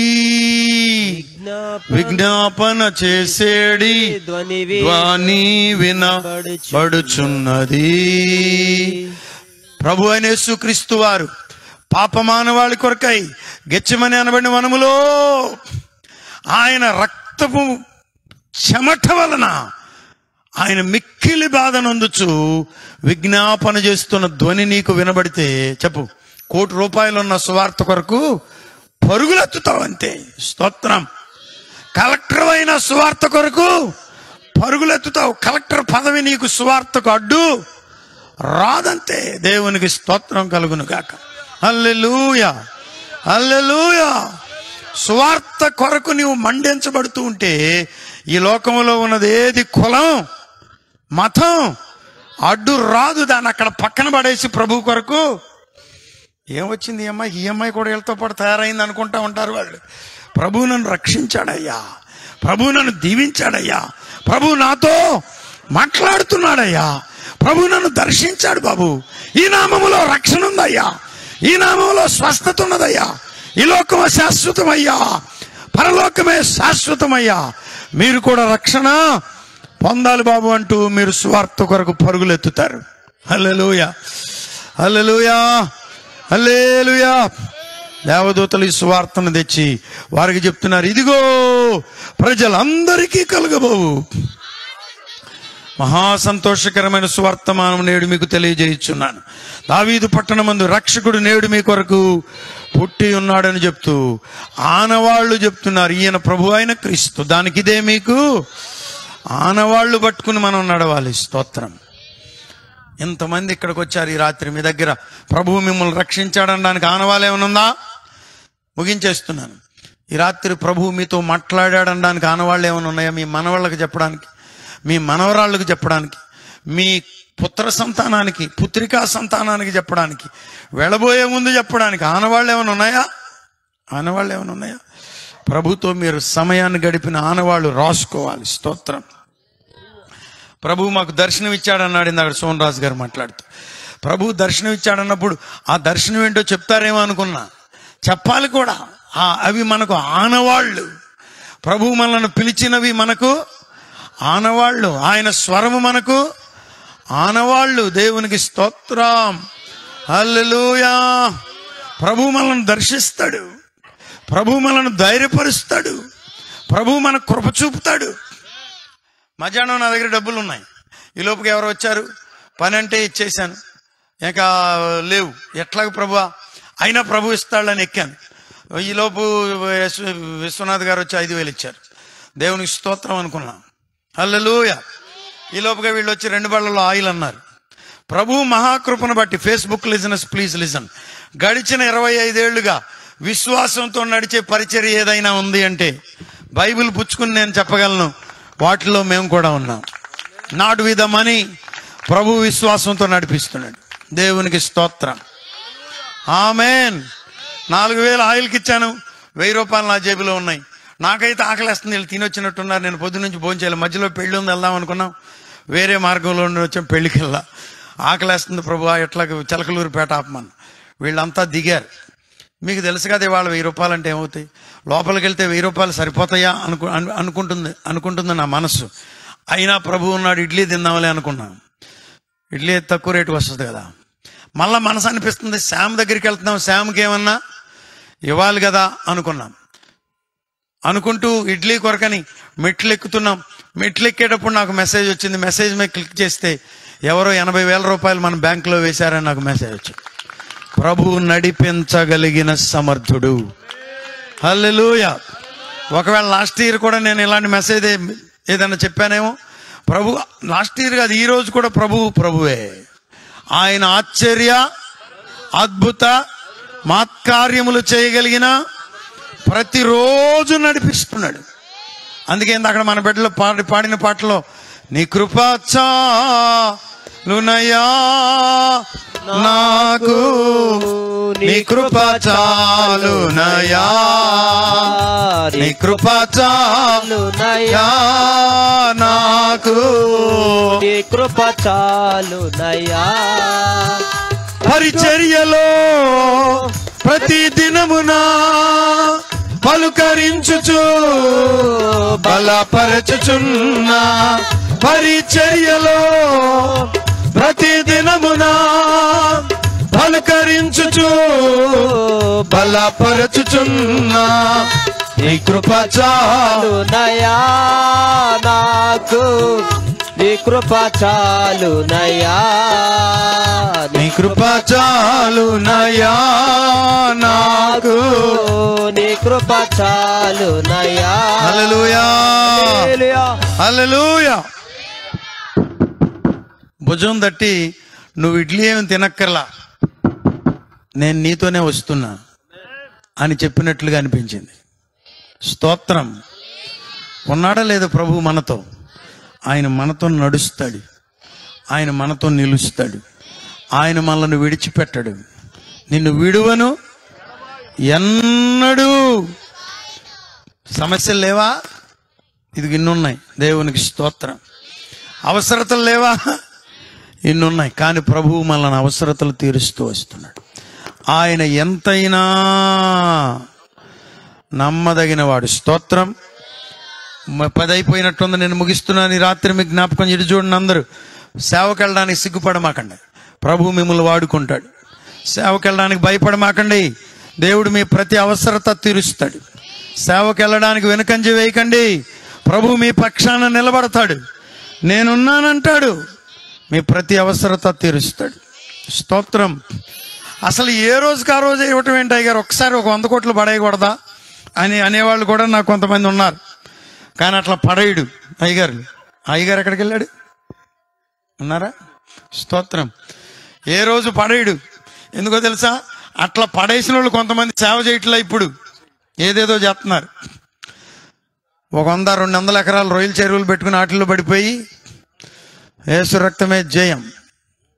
విజ్ఞాపన చేసేడి ధ్వని ధ్వని వినబడుచున్నది ప్రభు అయిన యేసుక్రీస్తు వారు పాపమానవాళి కొరకై గెచ్చమని అనబడిన వనములో ఆయన రక్తపు చెమట వలన ఆయన మిక్కిలి బాధ నందుచు విజ్ఞాపన చేస్తున్న ధ్వని నీకు వినబడితే చెప్పు కోటి రూపాయలు ఉన్న సువార్త కొరకు పరుగులెత్తుతావు అంతే స్తోత్రం కలెక్టర్ అయిన సువార్త కొరకు పరుగులెత్తుతావు కలెక్టర్ పదవి నీకు సువార్తకు అడ్డు రాదంతే దేవునికి స్తోత్రం కలుగును గాక అల్లెలూయా అల్లెలూయా సువార్త కొరకు నీవు మండించబడుతూ ఉంటే ఈ లోకంలో ఉన్నది ఏది కులం మతం అడ్డు రాదు దాన్ని అక్కడ పక్కన పడేసి ప్రభు కొరకు ఏమొచ్చింది ఈ అమ్మాయి ఈ అమ్మాయి కూడా వీళ్ళతో పాటు తయారైంది అనుకుంటా ఉంటారు వాళ్ళు ప్రభు నన్ను రక్షించాడయ్యా ప్రభు నన్ను దీవించాడయ్యా ప్రభు నాతో మాట్లాడుతున్నాడయ్యా ప్రభు నన్ను దర్శించాడు బాబు ఈ నామములో రక్షణ ఉందయ్యా ఈ నామములో స్వస్థత ఉన్నదయ్యా ఈ లోకము శాశ్వతమయ్యా పరలోకమే శాశ్వతమయ్యా మీరు కూడా రక్షణ పొందాలి బాబు అంటూ మీరు స్వార్థ కొరకు పరుగులెత్తుతారు హల్లెలూయా హల్లెలూయా హల్లెలూయా దేవదూతలు ఈ సువార్తను తెచ్చి వారికి చెప్తున్నారు ఇదిగో ప్రజలందరికీ కలగబోవు మహా సంతోషకరమైన సువర్తమానం నేడు మీకు తెలియజేయుచున్నాను దావీదు పట్టణమందు రక్షకుడు నేడు మీ కొరకు పుట్టి ఉన్నాడని చెప్తూ ఆనవాళ్లు చెప్తున్నారు ఈయన ప్రభు అయిన క్రీస్తు దానికి ఇదే మీకు ఆనవాళ్లు పట్టుకుని మనం నడవాలి స్తోత్రం ఎంతమంది ఇక్కడికి వచ్చారు ఈ రాత్రి మీ దగ్గర ప్రభువు మిమ్మల్ని రక్షించాడనడానికి ఆనవాళ్ళు ఏమైనా ఉందా ముగించేస్తున్నాను ఈ రాత్రి ప్రభువు మీతో మాట్లాడాడనడానికి ఆనవాళ్ళు ఏమైనా ఉన్నాయా మీ మనవాళ్ళకి చెప్పడానికి మీ మనవరాళ్ళకు చెప్పడానికి మీ పుత్ర సంతానానికి పుత్రికా సంతానానికి చెప్పడానికి వెళ్ళబోయే ముందు చెప్పడానికి ఆనవాళ్ళు ఏమైనా ఉన్నాయా ఆనవాళ్ళు ఏమైనా ఉన్నాయా ప్రభుతో మీరు సమయాన్ని గడిపిన ఆనవాళ్ళు రాసుకోవాలి స్తోత్రం ప్రభు మాకు దర్శనం ఇచ్చాడన్నాడు ఇందాక సోమన్ రాజు గారు మాట్లాడుతూ ప్రభు దర్శనం ఇచ్చాడన్నప్పుడు ఆ దర్శనం ఏంటో చెప్తారేమో అనుకున్నా చెప్పాలి కూడా ఆ అవి మనకు ఆనవాళ్ళు ప్రభు మనల్ని పిలిచినవి మనకు ఆనవాళ్ళు ఆయన స్వరము మనకు ఆనవాళ్ళు దేవునికి స్తోత్రం హల్లెలూయా ప్రభు మనల్ని దర్శిస్తాడు ప్రభు మనల్ని ధైర్యపరుస్తాడు ప్రభు మన కృప చూపుతాడు మధ్యాహ్నం నా దగ్గర డబ్బులు ఉన్నాయి ఈ లోపుకి ఎవరు వచ్చారు పని అంటే ఇచ్చేశాను ఇంకా లేవు ఎట్లాగ ప్రభు అయినా ప్రభు ఇస్తాడని ఎక్కాను ఈ లోపు విశ్వ- విశ్వనాథ్ గారు వచ్చి ఐదు వేలు ఇచ్చారు దేవునికి స్తోత్రం అనుకున్నాం హల్లెలూయ ఈ లోపుగా వీళ్ళు వచ్చి రెండు బళ్ళలో ఆయిల్ అన్నారు ప్రభు మహాకృపను బట్టి ఫేస్బుక్ లిజనర్స్ ప్లీజ్ లిజన్ గడిచిన ఇరవై ఐదేళ్లుగా విశ్వాసంతో నడిచే పరిచర్య ఏదైనా ఉంది అంటే బైబిల్ పుచ్చుకుని నేను చెప్పగలను వాటిలో మేము కూడా ఉన్నాం నాట్ విత్ ద మనీ ప్రభు విశ్వాసంతో నడిపిస్తున్నాడు దేవునికి స్తోత్రం ఆమెన్ నాలుగు వేలు ఆయిల్కి ఇచ్చాను వెయ్యి రూపాయలు నా జేబులో ఉన్నాయి నాకైతే ఆకలేస్తుంది వీళ్ళు తినొచ్చినట్టున్నారు నేను పొద్దు నుంచి భోజనం చేయాలి మధ్యలో పెళ్లి ఉంది వెళ్దాం అనుకున్నాం వేరే మార్గంలో నుండి వచ్చాం పెళ్లికి వెళ్ళా ఆకలేస్తుంది ప్రభు ఎట్లా చిలకలూరుపేట ఆపమని వీళ్ళంతా దిగారు మీకు తెలుసు కదా ఇవాళ వెయ్యి రూపాయలు అంటే ఏమవుతాయి లోపలికి వెళ్తే వెయ్యి రూపాయలు సరిపోతాయా అనుకు అను- అనుకుంటుంది అనుకుంటుంది నా మనస్సు అయినా ప్రభు ఉన్నాడు ఇడ్లీ తిందామలే అనుకున్నాను ఇడ్లీ తక్కువ రేటు వస్తుంది కదా మళ్ళా మనసు అనిపిస్తుంది శామ్ దగ్గరికి వెళ్తున్నాం శామ్కి ఏమన్నా ఇవ్వాలి కదా అనుకున్నాం అనుకుంటూ ఇడ్లీ కొరకని మెట్లు ఎక్కుతున్నాం మెట్లు ఎక్కేటప్పుడు నాకు మెసేజ్ వచ్చింది మెసేజ్ మీద క్లిక్ చేస్తే ఎవరో ఎనభై వేల రూపాయలు మన బ్యాంకులో వేశారని నాకు మెసేజ్ వచ్చింది ప్రభువు నడిపించగలిగిన సమర్థుడు హల్లెలూయ ఒకవేళ లాస్ట్ ఇయర్ కూడా నేను ఇలాంటి మెసేజ్ ఏ- ఏదైనా చెప్పానేమో ప్రభు లాస్ట్ ఇయర్ కాదు ఈ రోజు కూడా ప్రభువు ప్రభువే ఆయన ఆశ్చర్య అద్భుత మాత్కార్యములు చేయగలిగిన ప్రతిరోజు నడిపిస్తున్నాడు అందుకే అక్కడ మన బిడ్డలో పాడి పాడిన పాటలో నీ కృపాచాలునయా నాకు నీ కృప చాలునయా నీ కృప చాలునయా నాకు నీ కృప చాలునయ్యా పరిచర్యలో ప్రతి దినమునా పలుకరించుచు బలపరచుచున్నా పరిచర్యలో ప్రతి దినమునా పలుకరించుచు బలపరచుచున్నా నీ కృప చాలు చాలునయ్యా నాకు నీ కృప చాలునయ్యా నీ కృప చాలు నయా నాకు నీ కృప చాలునయ్యా హల్లెలూయా హల్లెలూయా. హల్లెలూయా భుజం తట్టి నువ్వు ఇడ్లీ ఏమి తినక్కర్లా నేను నీతోనే వస్తున్నా అని చెప్పినట్లుగా అనిపించింది స్తోత్రం ఉన్నాడా లేదా ప్రభు మనతో ఆయన మనతో నడుస్తాడు ఆయన మనతో నిలుస్తాడు ఆయన మనల్ని విడిచిపెట్టడు నిన్ను విడువను ఎన్నడూ సమస్యలు లేవా ఇది ఇన్నున్నాయి దేవునికి స్తోత్రం అవసరతలు లేవా ఇన్నున్నాయి కానీ ప్రభువు మనల్ని అవసరతలు తీరుస్తూ వస్తున్నాడు ఆయన ఎంతైనా నమ్మదగిన వాడు స్తోత్రం మ- పది అయిపోయినట్టుంది నేను ముగిస్తున్నాను ఈ రాత్రి మీకు జ్ఞాపకం ఇటు చూడండి అందరూ సేవకి వెళ్ళడానికి సిగ్గుపడమాకండి ప్రభు మిమ్మల్ని వాడుకుంటాడు సేవకి వెళ్ళడానికి భయపడమాకండి దేవుడు మీ ప్రతి అవసరత తీరుస్తాడు సేవకి వెళ్ళడానికి వెనుకంజ వేయకండి ప్రభు మీ పక్షాన నిలబడతాడు నేనున్నానంటాడు మీ ప్రతి అవసరత తీరుస్తాడు స్తోత్రం అసలు ఏ రోజుకి ఆ రోజు ఇవ్వటం ఏంటి అయ్యారు ఒకసారి ఒక వంద కోట్లు పడేయకూడదా అని అనేవాళ్ళు కూడా నాకు కొంతమంది ఉన్నారు కానీ అట్లా పడేయుడు అయ్యగారు అయ్యగారు ఎక్కడికి వెళ్ళాడు ఉన్నారా స్తోత్రం ఏ రోజు పడేయుడు ఎందుకో తెలుసా అట్లా పడేసిన వాళ్ళు కొంతమంది సేవ చేయట్లే ఇప్పుడు ఏదేదో చేస్తున్నారు ఒక వంద రెండు వందల ఎకరాలు రొయ్యల చెరువులు పెట్టుకుని వాటిల్లో పడిపోయి ఏసు రక్తమే జయం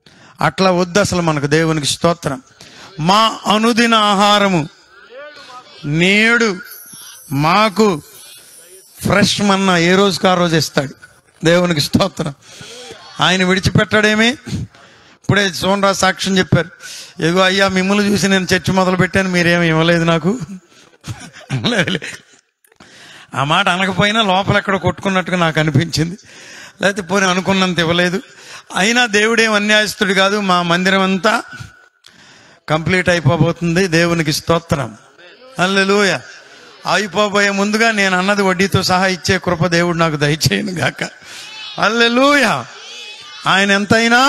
అట్లా వద్దు అసలు మనకు దేవునికి స్తోత్రం మా అనుదిన ఆహారము నేడు మాకు ఫ్రెష్ మన్నా ఏ రోజుకి ఆ రోజు ఇస్తాడు దేవునికి స్తోత్రం ఆయన విడిచిపెట్టాడేమి ఇప్పుడే సోనరా సాక్ష్యం చెప్పారు ఏగో అయ్యా మిమ్మల్ని చూసి నేను చర్చి మొదలు పెట్టాను మీరేమి ఇవ్వలేదు నాకు అనలేదులే. ఆ మాట అనకపోయినా లోపల ఎక్కడ కొట్టుకున్నట్టుగా నాకు అనిపించింది లేకపోతే పోనీ అనుకున్నంత ఇవ్వలేదు అయినా దేవుడేం అన్యాయస్తుడు కాదు మా మందిరం అంతా కంప్లీట్ అయిపోబోతుంది దేవునికి స్తోత్రం అల్లెలూయ అయిపోబోయే ముందుగా నేను అన్నది వడ్డీతో సహా ఇచ్చే కృప దేవుడు నాకు దయచేయను గాక అల్లెలూయ ఆయన ఎంతైనా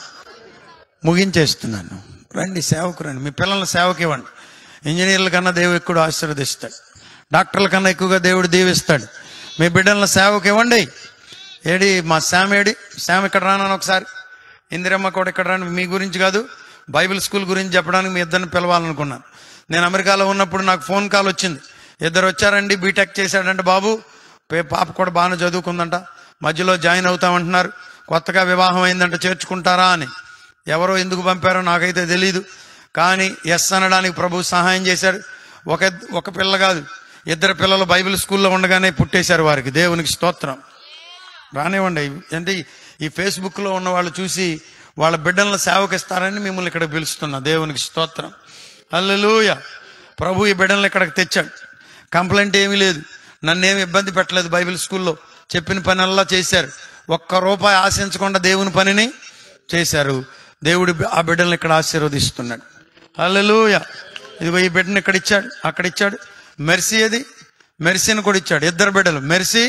ముగించేస్తున్నాను రండి సేవకు రండి మీ పిల్లల సేవకి ఇవ్వండి ఇంజనీర్ల కన్నా దేవుడు ఎక్కువ ఆశీర్వదిస్తాడు డాక్టర్ల కన్నా ఎక్కువగా దేవుడు దీవిస్తాడు మీ బిడ్డల సేవకు ఇవ్వండి ఏడి మా శామ్ ఏడి శామ్ ఇక్కడ రానని ఒకసారి ఇందిరమ్మ కూడా ఇక్కడ రాను మీ గురించి కాదు బైబిల్ స్కూల్ గురించి చెప్పడానికి మీ ఇద్దరిని పిలవాలనుకున్నాను నేను అమెరికాలో ఉన్నప్పుడు నాకు ఫోన్ కాల్ వచ్చింది ఇద్దరు వచ్చారండి బీటెక్ చేశాడంటే బాబు పే- పాప కూడా బాగానే చదువుకుందంట మధ్యలో జాయిన్ అవుతామంటున్నారు కొత్తగా వివాహం అయిందంట చేర్చుకుంటారా అని ఎవరో ఎందుకు పంపారో నాకైతే తెలియదు కానీ ఎస్ అనడానికి ప్రభు సహాయం చేశాడు ఒక ఒక పిల్ల కాదు ఇద్దరు పిల్లలు బైబిల్ స్కూల్లో ఉండగానే పుట్టేశారు వారికి దేవునికి స్తోత్రం రానివ్వండి అంటే ఈ- ఈ ఫేస్బుక్లో ఉన్న వాళ్ళు చూసి వాళ్ళ బిడ్డలను సేవకిస్తారని మిమ్మల్ని ఇక్కడ పిలుస్తున్నా దేవునికి స్తోత్రం అల్లెలూయ ప్రభు ఈ బిడ్డలను ఇక్కడికి తెచ్చాడు కంప్లైంట్ ఏమీ లేదు నన్నేమి ఇబ్బంది పెట్టలేదు బైబిల్ స్కూల్లో చెప్పిన పనల్లా చేశారు ఒక్క రూపాయి ఆశించకుండా దేవుని పనిని చేశారు దేవుడు ఆ బిడ్డలను ఇక్కడ ఆశీర్వదిస్తున్నాడు అల్లెలూయ ఇదిగో ఈ బిడ్డను ఇక్కడ ఇచ్చాడు అక్కడ ఇచ్చాడు మెర్సీ అది మెర్సీని కూడా ఇచ్చాడు ఇద్దరు బిడ్డలు మెర్సీ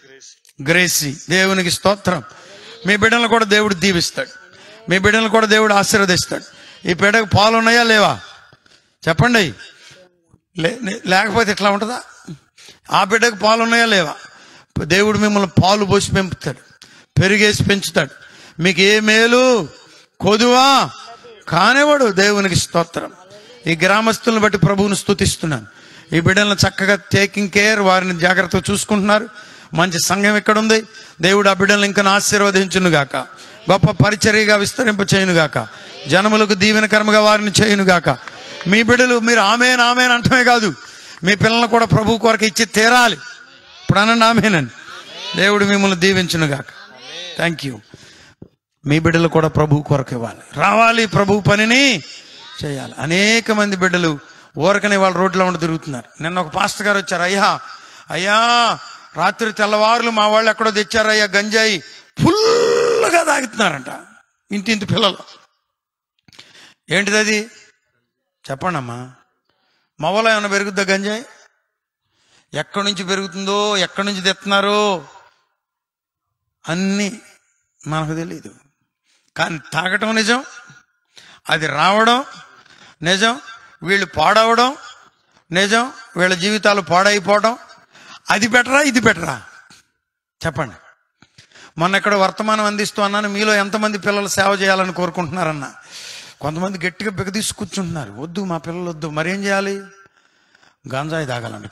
గ్రేసీ దేవునికి స్తోత్రం మీ బిడ్డలను కూడా దేవుడు దీవిస్తాడు మీ బిడ్డలను కూడా దేవుడు ఆశీర్వదిస్తాడు ఈ బిడ్డకు పాలు ఉన్నాయా లేవా చెప్పండి లే- లేకపోతే ఎట్లా ఉంటుందా ఆ బిడ్డకు పాలు ఉన్నాయా లేవా దేవుడు మిమ్మల్ని పాలు పోసి పెంపుతాడు పెరిగేసి పెంచుతాడు మీకు ఏ మేలు కొదువా కానివాడు దేవునికి స్తోత్రం ఈ గ్రామస్తులను బట్టి ప్రభువుని స్తుతిస్తున్నాను ఈ బిడ్డలను చక్కగా టేకింగ్ కేర్ వారిని జాగ్రత్తగా చూసుకుంటున్నారు మంచి సంఘం ఇక్కడ ఉంది దేవుడు ఆ బిడ్డలను ఇంకా ఆశీర్వదించును గాక గొప్ప పరిచర్యగా విస్తరింప చేయను గాక జనములకు దీవెనకరముగా వారిని చేయను గాక మీ బిడ్డలు మీరు ఆమెన్ ఆమెన్ అంటమే కాదు మీ పిల్లలను కూడా ప్రభు కొరకు ఇచ్చి తీరాలి ఇప్పుడు అనండి ఆమెనండి దేవుడు మిమ్మల్ని దీవించును గాక థ్యాంక్ యూ మీ బిడ్డలు కూడా ప్రభు కొరకు ఇవ్వాలి రావాలి ప్రభు పనిని చేయాలి అనేక మంది బిడ్డలు ఊరకనే వాళ్ళ రోడ్లో ఉండి తిరుగుతున్నారు నిన్న ఒక పాస్టర్ గారు వచ్చారు అయ్యా అయ్యా రాత్రి తెల్లవారులు మా వాళ్ళు ఎక్కడో తెచ్చారయ్యా గంజాయి ఫుల్గా తాగుతున్నారంట ఇంటి ఇంటి పిల్లలు ఏంటిది అది చెప్పండి అమ్మా మవలో ఏమైనా పెరుగుద్దా గంజాయి ఎక్కడి నుంచి పెరుగుతుందో ఎక్కడి నుంచి తెస్తున్నారో అన్నీ మనకు తెలియదు కానీ తాగటం నిజం అది రావడం నిజం వీళ్ళు పాడవడం నిజం వీళ్ళ జీవితాలు పాడైపోవడం అది బెటరా ఇది బెటరా చెప్పండి మొన్న ఇక్కడ వర్తమానం అందిస్తూ అన్నాను మీలో ఎంతమంది పిల్లలు సేవ చేయాలని కోరుకుంటున్నారన్న కొంతమంది గట్టిగా బిగదీసి కూర్చుంటున్నారు వద్దు మా పిల్లలు వద్దు మరేం చేయాలి గంజాయి తాగాలండి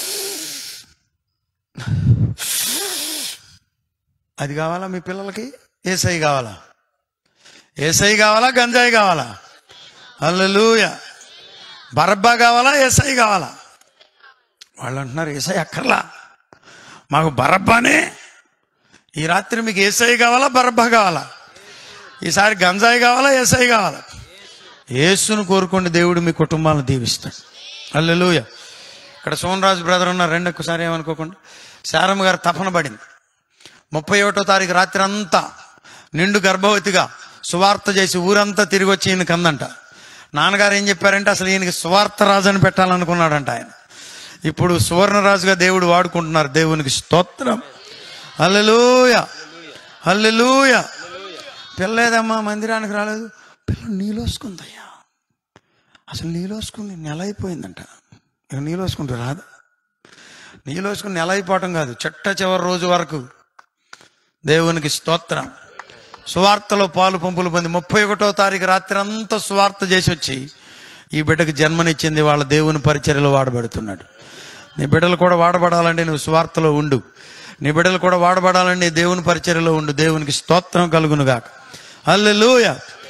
అది కావాలా మీ పిల్లలకి ఏసై కావాలా ఏసై కావాలా గంజాయి కావాలా అల్లెలూయ బరబ్బా కావాలా ఏసై కావాలా వాళ్ళు అంటున్నారు ఏసై అక్కర్లా మాకు బరబ్బానే ఈ రాత్రి మీకు ఏసై కావాలా బరబ్బా కావాలా ఈసారి గంజాయి కావాలా ఏసై కావాలా యేసును కోరుకోండి దేవుడు మీ కుటుంబాలను దీవిస్తాడు అల్లెలూయ ఇక్కడ సోమరాజు బ్రదర్ ఉన్నారు రెండు ఒక్కసారి ఏమనుకోకుండా శారమ్మ గారు తపన పడింది ముప్పై ఒకటో తారీఖు రాత్రి అంతా నిండు గర్భవతిగా సువార్త చేసి ఊరంతా తిరిగి వచ్చి ఈయనకి అందంట నాన్నగారు ఏం చెప్పారంటే అసలు ఈయనకి సువార్త రాజు అని పెట్టాలనుకున్నాడంట ఆయన ఇప్పుడు సువర్ణరాజుగా దేవుడు వాడుకుంటున్నారు దేవునికి స్తోత్రం హల్లెలూయ హల్లెలూయ పిల్లేదమ్మా మందిరానికి రాలేదు పిల్ల నీలోసుకుందయ్యా అసలు నీలోసుకుని నెల అయిపోయిందంట ఇక నీలోసుకుంటూ రాదు నీలోసుకుని నెల అయిపోవటం కాదు చెట్ట చివరి రోజు వరకు దేవునికి స్తోత్రం సువార్తలో పాలు పంపులు పొంది ముప్పై ఒకటో తారీఖు రాత్రి అంతా సువార్త చేసి వచ్చి ఈ బిడ్డకు జన్మనిచ్చింది వాళ్ళ దేవుని పరిచర్యలో వాడబడుతున్నాడు నీ బిడ్డలు కూడా వాడబడాలంటే నువ్వు సువార్తలో ఉండు నీ బిడ్డలు కూడా వాడబడాలంటే దేవుని పరిచర్యలో ఉండు దేవునికి స్తోత్రం కలుగును గాక అల్లెలూయ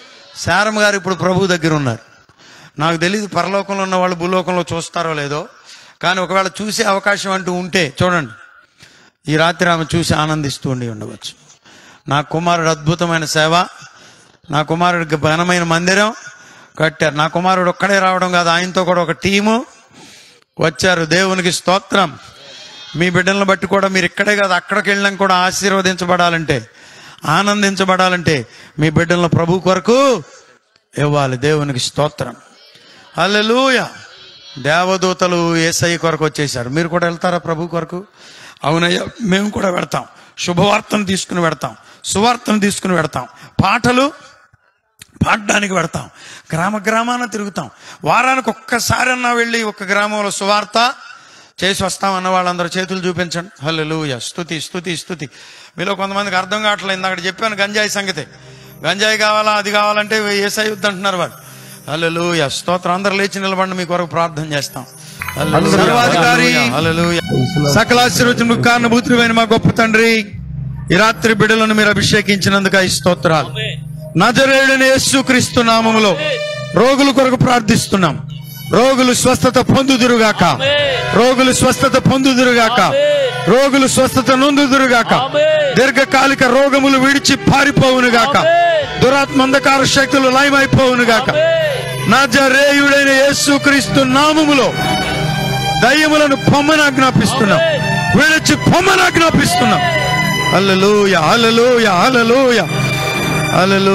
శారమ్మ గారు ఇప్పుడు ప్రభు దగ్గర ఉన్నారు నాకు తెలియదు పరలోకంలో ఉన్న వాళ్ళు భూలోకంలో చూస్తారో లేదో కానీ ఒకవేళ చూసే అవకాశం అంటూ ఉంటే చూడండి ఈ రాత్రి ఆమె చూసి ఆనందిస్తూ ఉండి ఉండవచ్చు నా కుమారుడు అద్భుతమైన సేవ నా కుమారుడికి ఘనమైన మందిరం కట్టారు నా కుమారుడు ఒక్కడే రావడం కాదు ఆయనతో కూడా ఒక టీము వచ్చారు దేవునికి స్తోత్రం మీ బిడ్డలను బట్టి కూడా మీరు ఇక్కడే కాదు అక్కడికి వెళ్ళినా కూడా ఆశీర్వదించబడాలంటే ఆనందించబడాలంటే మీ బిడ్డలను ప్రభు కొరకు ఇవ్వాలి దేవునికి స్తోత్రం హల్లెలూయా దేవదూతలు ఏసై కొరకు వచ్చేసారు మీరు కూడా వెళ్తారా ప్రభు కొరకు అవునయ్యా మేము కూడా వెడతాం శుభవార్తను తీసుకుని వెడతాం సువార్తను తీసుకుని వెడతాం పాటలు పాడడానికి పెడతాం గ్రామ గ్రామాన తిరుగుతాం వారానికి ఒక్కసారన్నా వెళ్ళి ఒక గ్రామంలో సువార్త చేసి వస్తామన్న వాళ్ళందరూ చేతులు చూపించండి హల్లెలూయా స్తుతి స్తుతి స్తుతి మీలో కొంతమందికి అర్థం కావట్లేదు ఇందాక చెప్పాను గంజాయి సంగతి గంజాయి కావాలా అది కావాలంటే ఏసై యుద్ధ అంటున్నారు వాళ్ళు హల్లెలూయా స్తోత్రం అందరూ లేచి నిలబడి మీ కొరకు ప్రార్థన చేస్తాం హల్లెలూయా, సర్వాధికారి హల్లెలూయా. సకల ఆశీర్వచనకు కారణభూతుడైన మా గొప్ప తండ్రి ఈ రాత్రి బిడ్డలను మీరు అభిషేకించినందుకు ఈ స్తోత్రాలు నజరేయుడైన యేసుక్రీస్తు నామములో రోగుల కొరకు ప్రార్థిస్తున్నాం రోగులు స్వస్థత పొందుదురుగాక రోగులు స్వస్థత పొందుదురుగాక రోగులు స్వస్థత నొందుదురుగాక దీర్ఘకాలిక రోగములు విడిచి పారిపోవునుగాక దురాత్మ అంధకార శక్తులు లయమైపోవునుగాక నజరేయుడైన యేసుక్రీస్తు నామములో దయ్యములను పొమ్మని ఆజ్ఞాపిస్తున్నాం విడిచి పొమ్మని ఆజ్ఞాపిస్తున్నాం హల్లెలూయ హల్లెలూయ హల్లెలూయ హల్లెలూ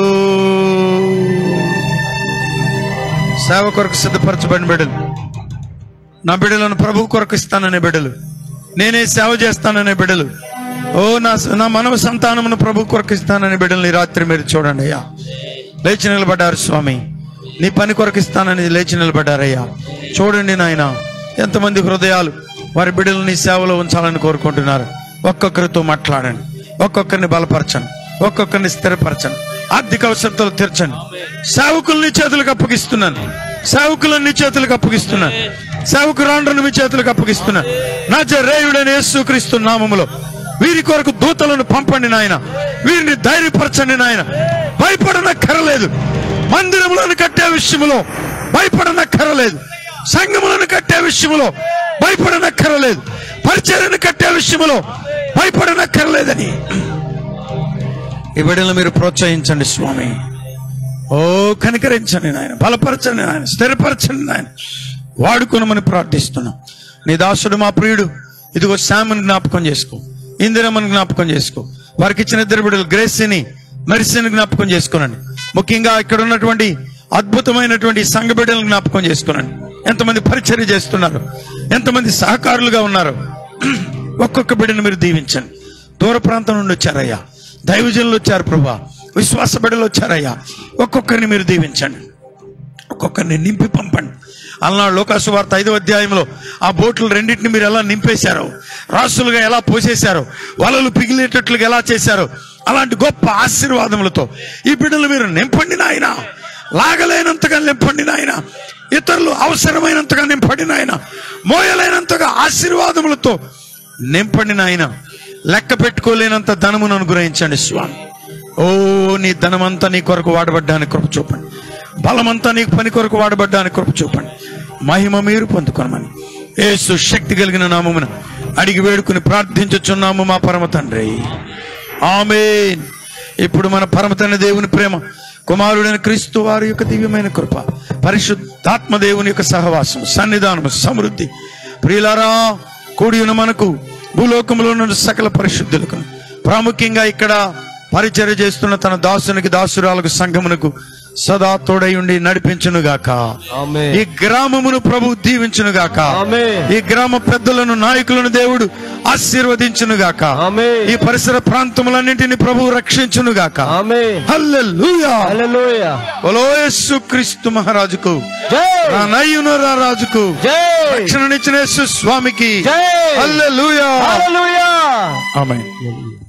సేవ కొరకు సిద్ధపరచబడిన బిడ్డలు నా బిడ్డలను ప్రభు కొరకు ఇస్తాననే బిడ్డలు నేనే సేవ చేస్తాననే బిడ్డలు ఓ నా నా మనవ సంతానమును ప్రభు కొరకు ఇస్తాననే బిడ్డలు ఈ రాత్రి మీరు చూడండి అయ్యా లేచి నిలబడ్డారు స్వామి నీ పని కొరకు ఇస్తానని లేచి నిలబడ్డారయ్యా చూడండి నాయన ఎంతమంది హృదయాలు వారి బిడ్డలు నీ సేవలో ఉంచాలని కోరుకుంటున్నారు ఒక్కొక్కరితో మాట్లాడండి ఒక్కొక్కరిని బలపరచండి ఒక్కొక్కరిని స్థిరపరచండి ఆర్థిక అవసరతలు తీర్చండి సేవకుల్ని చేతులకు అప్పగిస్తున్నాను సేవకులను నీ చేతులకు అప్పగిస్తున్నాను సేవకురాండ్రను మీ చేతులకు అప్పగిస్తున్నాను నా రేయుడని యేసుక్రీస్తు నామములో వీరి కొరకు దూతలను పంపండి నాయన వీరిని ధైర్యపరచండి నాయన భయపడనక్కరలేదు మందిరములను కట్టే విషయంలో భయపడనక్కరలేదు సంఘములను కట్టే విషయంలో భయపడనక్కరలేదు పరిచర్యను కట్టే విషయంలో భయపడనక్కర్లేదని ఈ బిడ్డలను మీరు ప్రోత్సహించండి స్వామి ఓ కనికరించండి నాయన బలపరచండి నాయన స్థిరపరచండి నాయన వాడుకొనమని ప్రార్థిస్తున్నాం నీ దాసుడు మా ప్రియుడు ఇదిగో శామని జ్ఞాపకం చేసుకో ఇందిరమ్మని జ్ఞాపకం చేసుకో వారికి ఇచ్చిన ఇద్దరు బిడ్డలు గ్రేసిని మెరిసిని జ్ఞాపకం చేసుకోనండి ముఖ్యంగా ఇక్కడ ఉన్నటువంటి అద్భుతమైనటువంటి సంఘ బిడ్డలను జ్ఞాపకం చేసుకోనండి ఎంతమంది పరిచర్య చేస్తున్నారు ఎంతమంది సహకారులుగా ఉన్నారు ఒక్కొక్క బిడ్డను మీరు దీవించండి దూర ప్రాంతం నుండి వచ్చారయ్యా దైవజనులు వచ్చారు ప్రభా విశ్వాస బిడ్డలు వచ్చారయ్యా ఒక్కొక్కరిని మీరు దీవించండి ఒక్కొక్కరిని నింపి పంపండి అలనాడు లోకాసు వార్త ఐదో అధ్యాయంలో ఆ బోట్లు రెండింటిని మీరు ఎలా నింపేశారో రాసులుగా ఎలా పోసేశారో వలలు పిగిలేటట్లుగా ఎలా చేశారో అలాంటి గొప్ప ఆశీర్వాదములతో ఈ బిడ్డలు మీరు నింపండి నాయన లాగలేనంతగా నింపండి నాయన ఇతరులు అవసరమైనంతగా నింపండి నాయన మోయలేనంతగా ఆశీర్వాదములతో నింపండి నాయన లెక్క పెట్టుకోలేనంత ధనమును అనుగ్రహించండి స్వామి ఓ నీ ధనమంతా నీ కొరకు వాడబడ్డానికి కృప చూపండి బలమంతా నీకు పని కొరకు వాడబడ్డానికి కృప చూపండి మహిమ మీరు పొందుకొనమని యేసు శక్తి కలిగిన నామమున అడిగి వేడుకుని ప్రార్థించుచున్నాము మా పరమ తండ్రి ఆమేన్ ఇప్పుడు మన పరమ తండ్రి దేవుని ప్రేమ కుమారుడైన క్రీస్తు వారి యొక్క దివ్యమైన కృప పరిశుద్ధాత్మ దేవుని యొక్క సహవాసం సన్నిధానం సమృద్ధి ప్రియులారా కూడి ఉన్న మనకు భూలోకంలో ఉన్న సకల పరిశుద్ధులకు ప్రాముఖ్యంగా ఇక్కడ పరిచర్య చేస్తున్న తన దాసునికి దాసురాలకు సంఘమునకు సదా తోడై ఉండి నడిపించునుగాక ఆమేన్. ఈ గ్రామమును ప్రభు దీవించునుగాక ఆమేన్. ఈ గ్రామ పెద్దలను నాయకులను దేవుడు ఆశీర్వదించునుగాక ఆమేన్. ఈ పరిసర ప్రాంతములన్నింటినీ ప్రభు రక్షించునుగాక ఆమేన్. హల్లెలూయా హల్లెలూయా బలో యేసుక్రీస్తు మహారాజుకు జై నా నయ్యున రాజుకు జై రక్షణనిచ్చిన యేసు స్వామికి జై హల్లెలూయా హల్లెలూయా ఆమేన్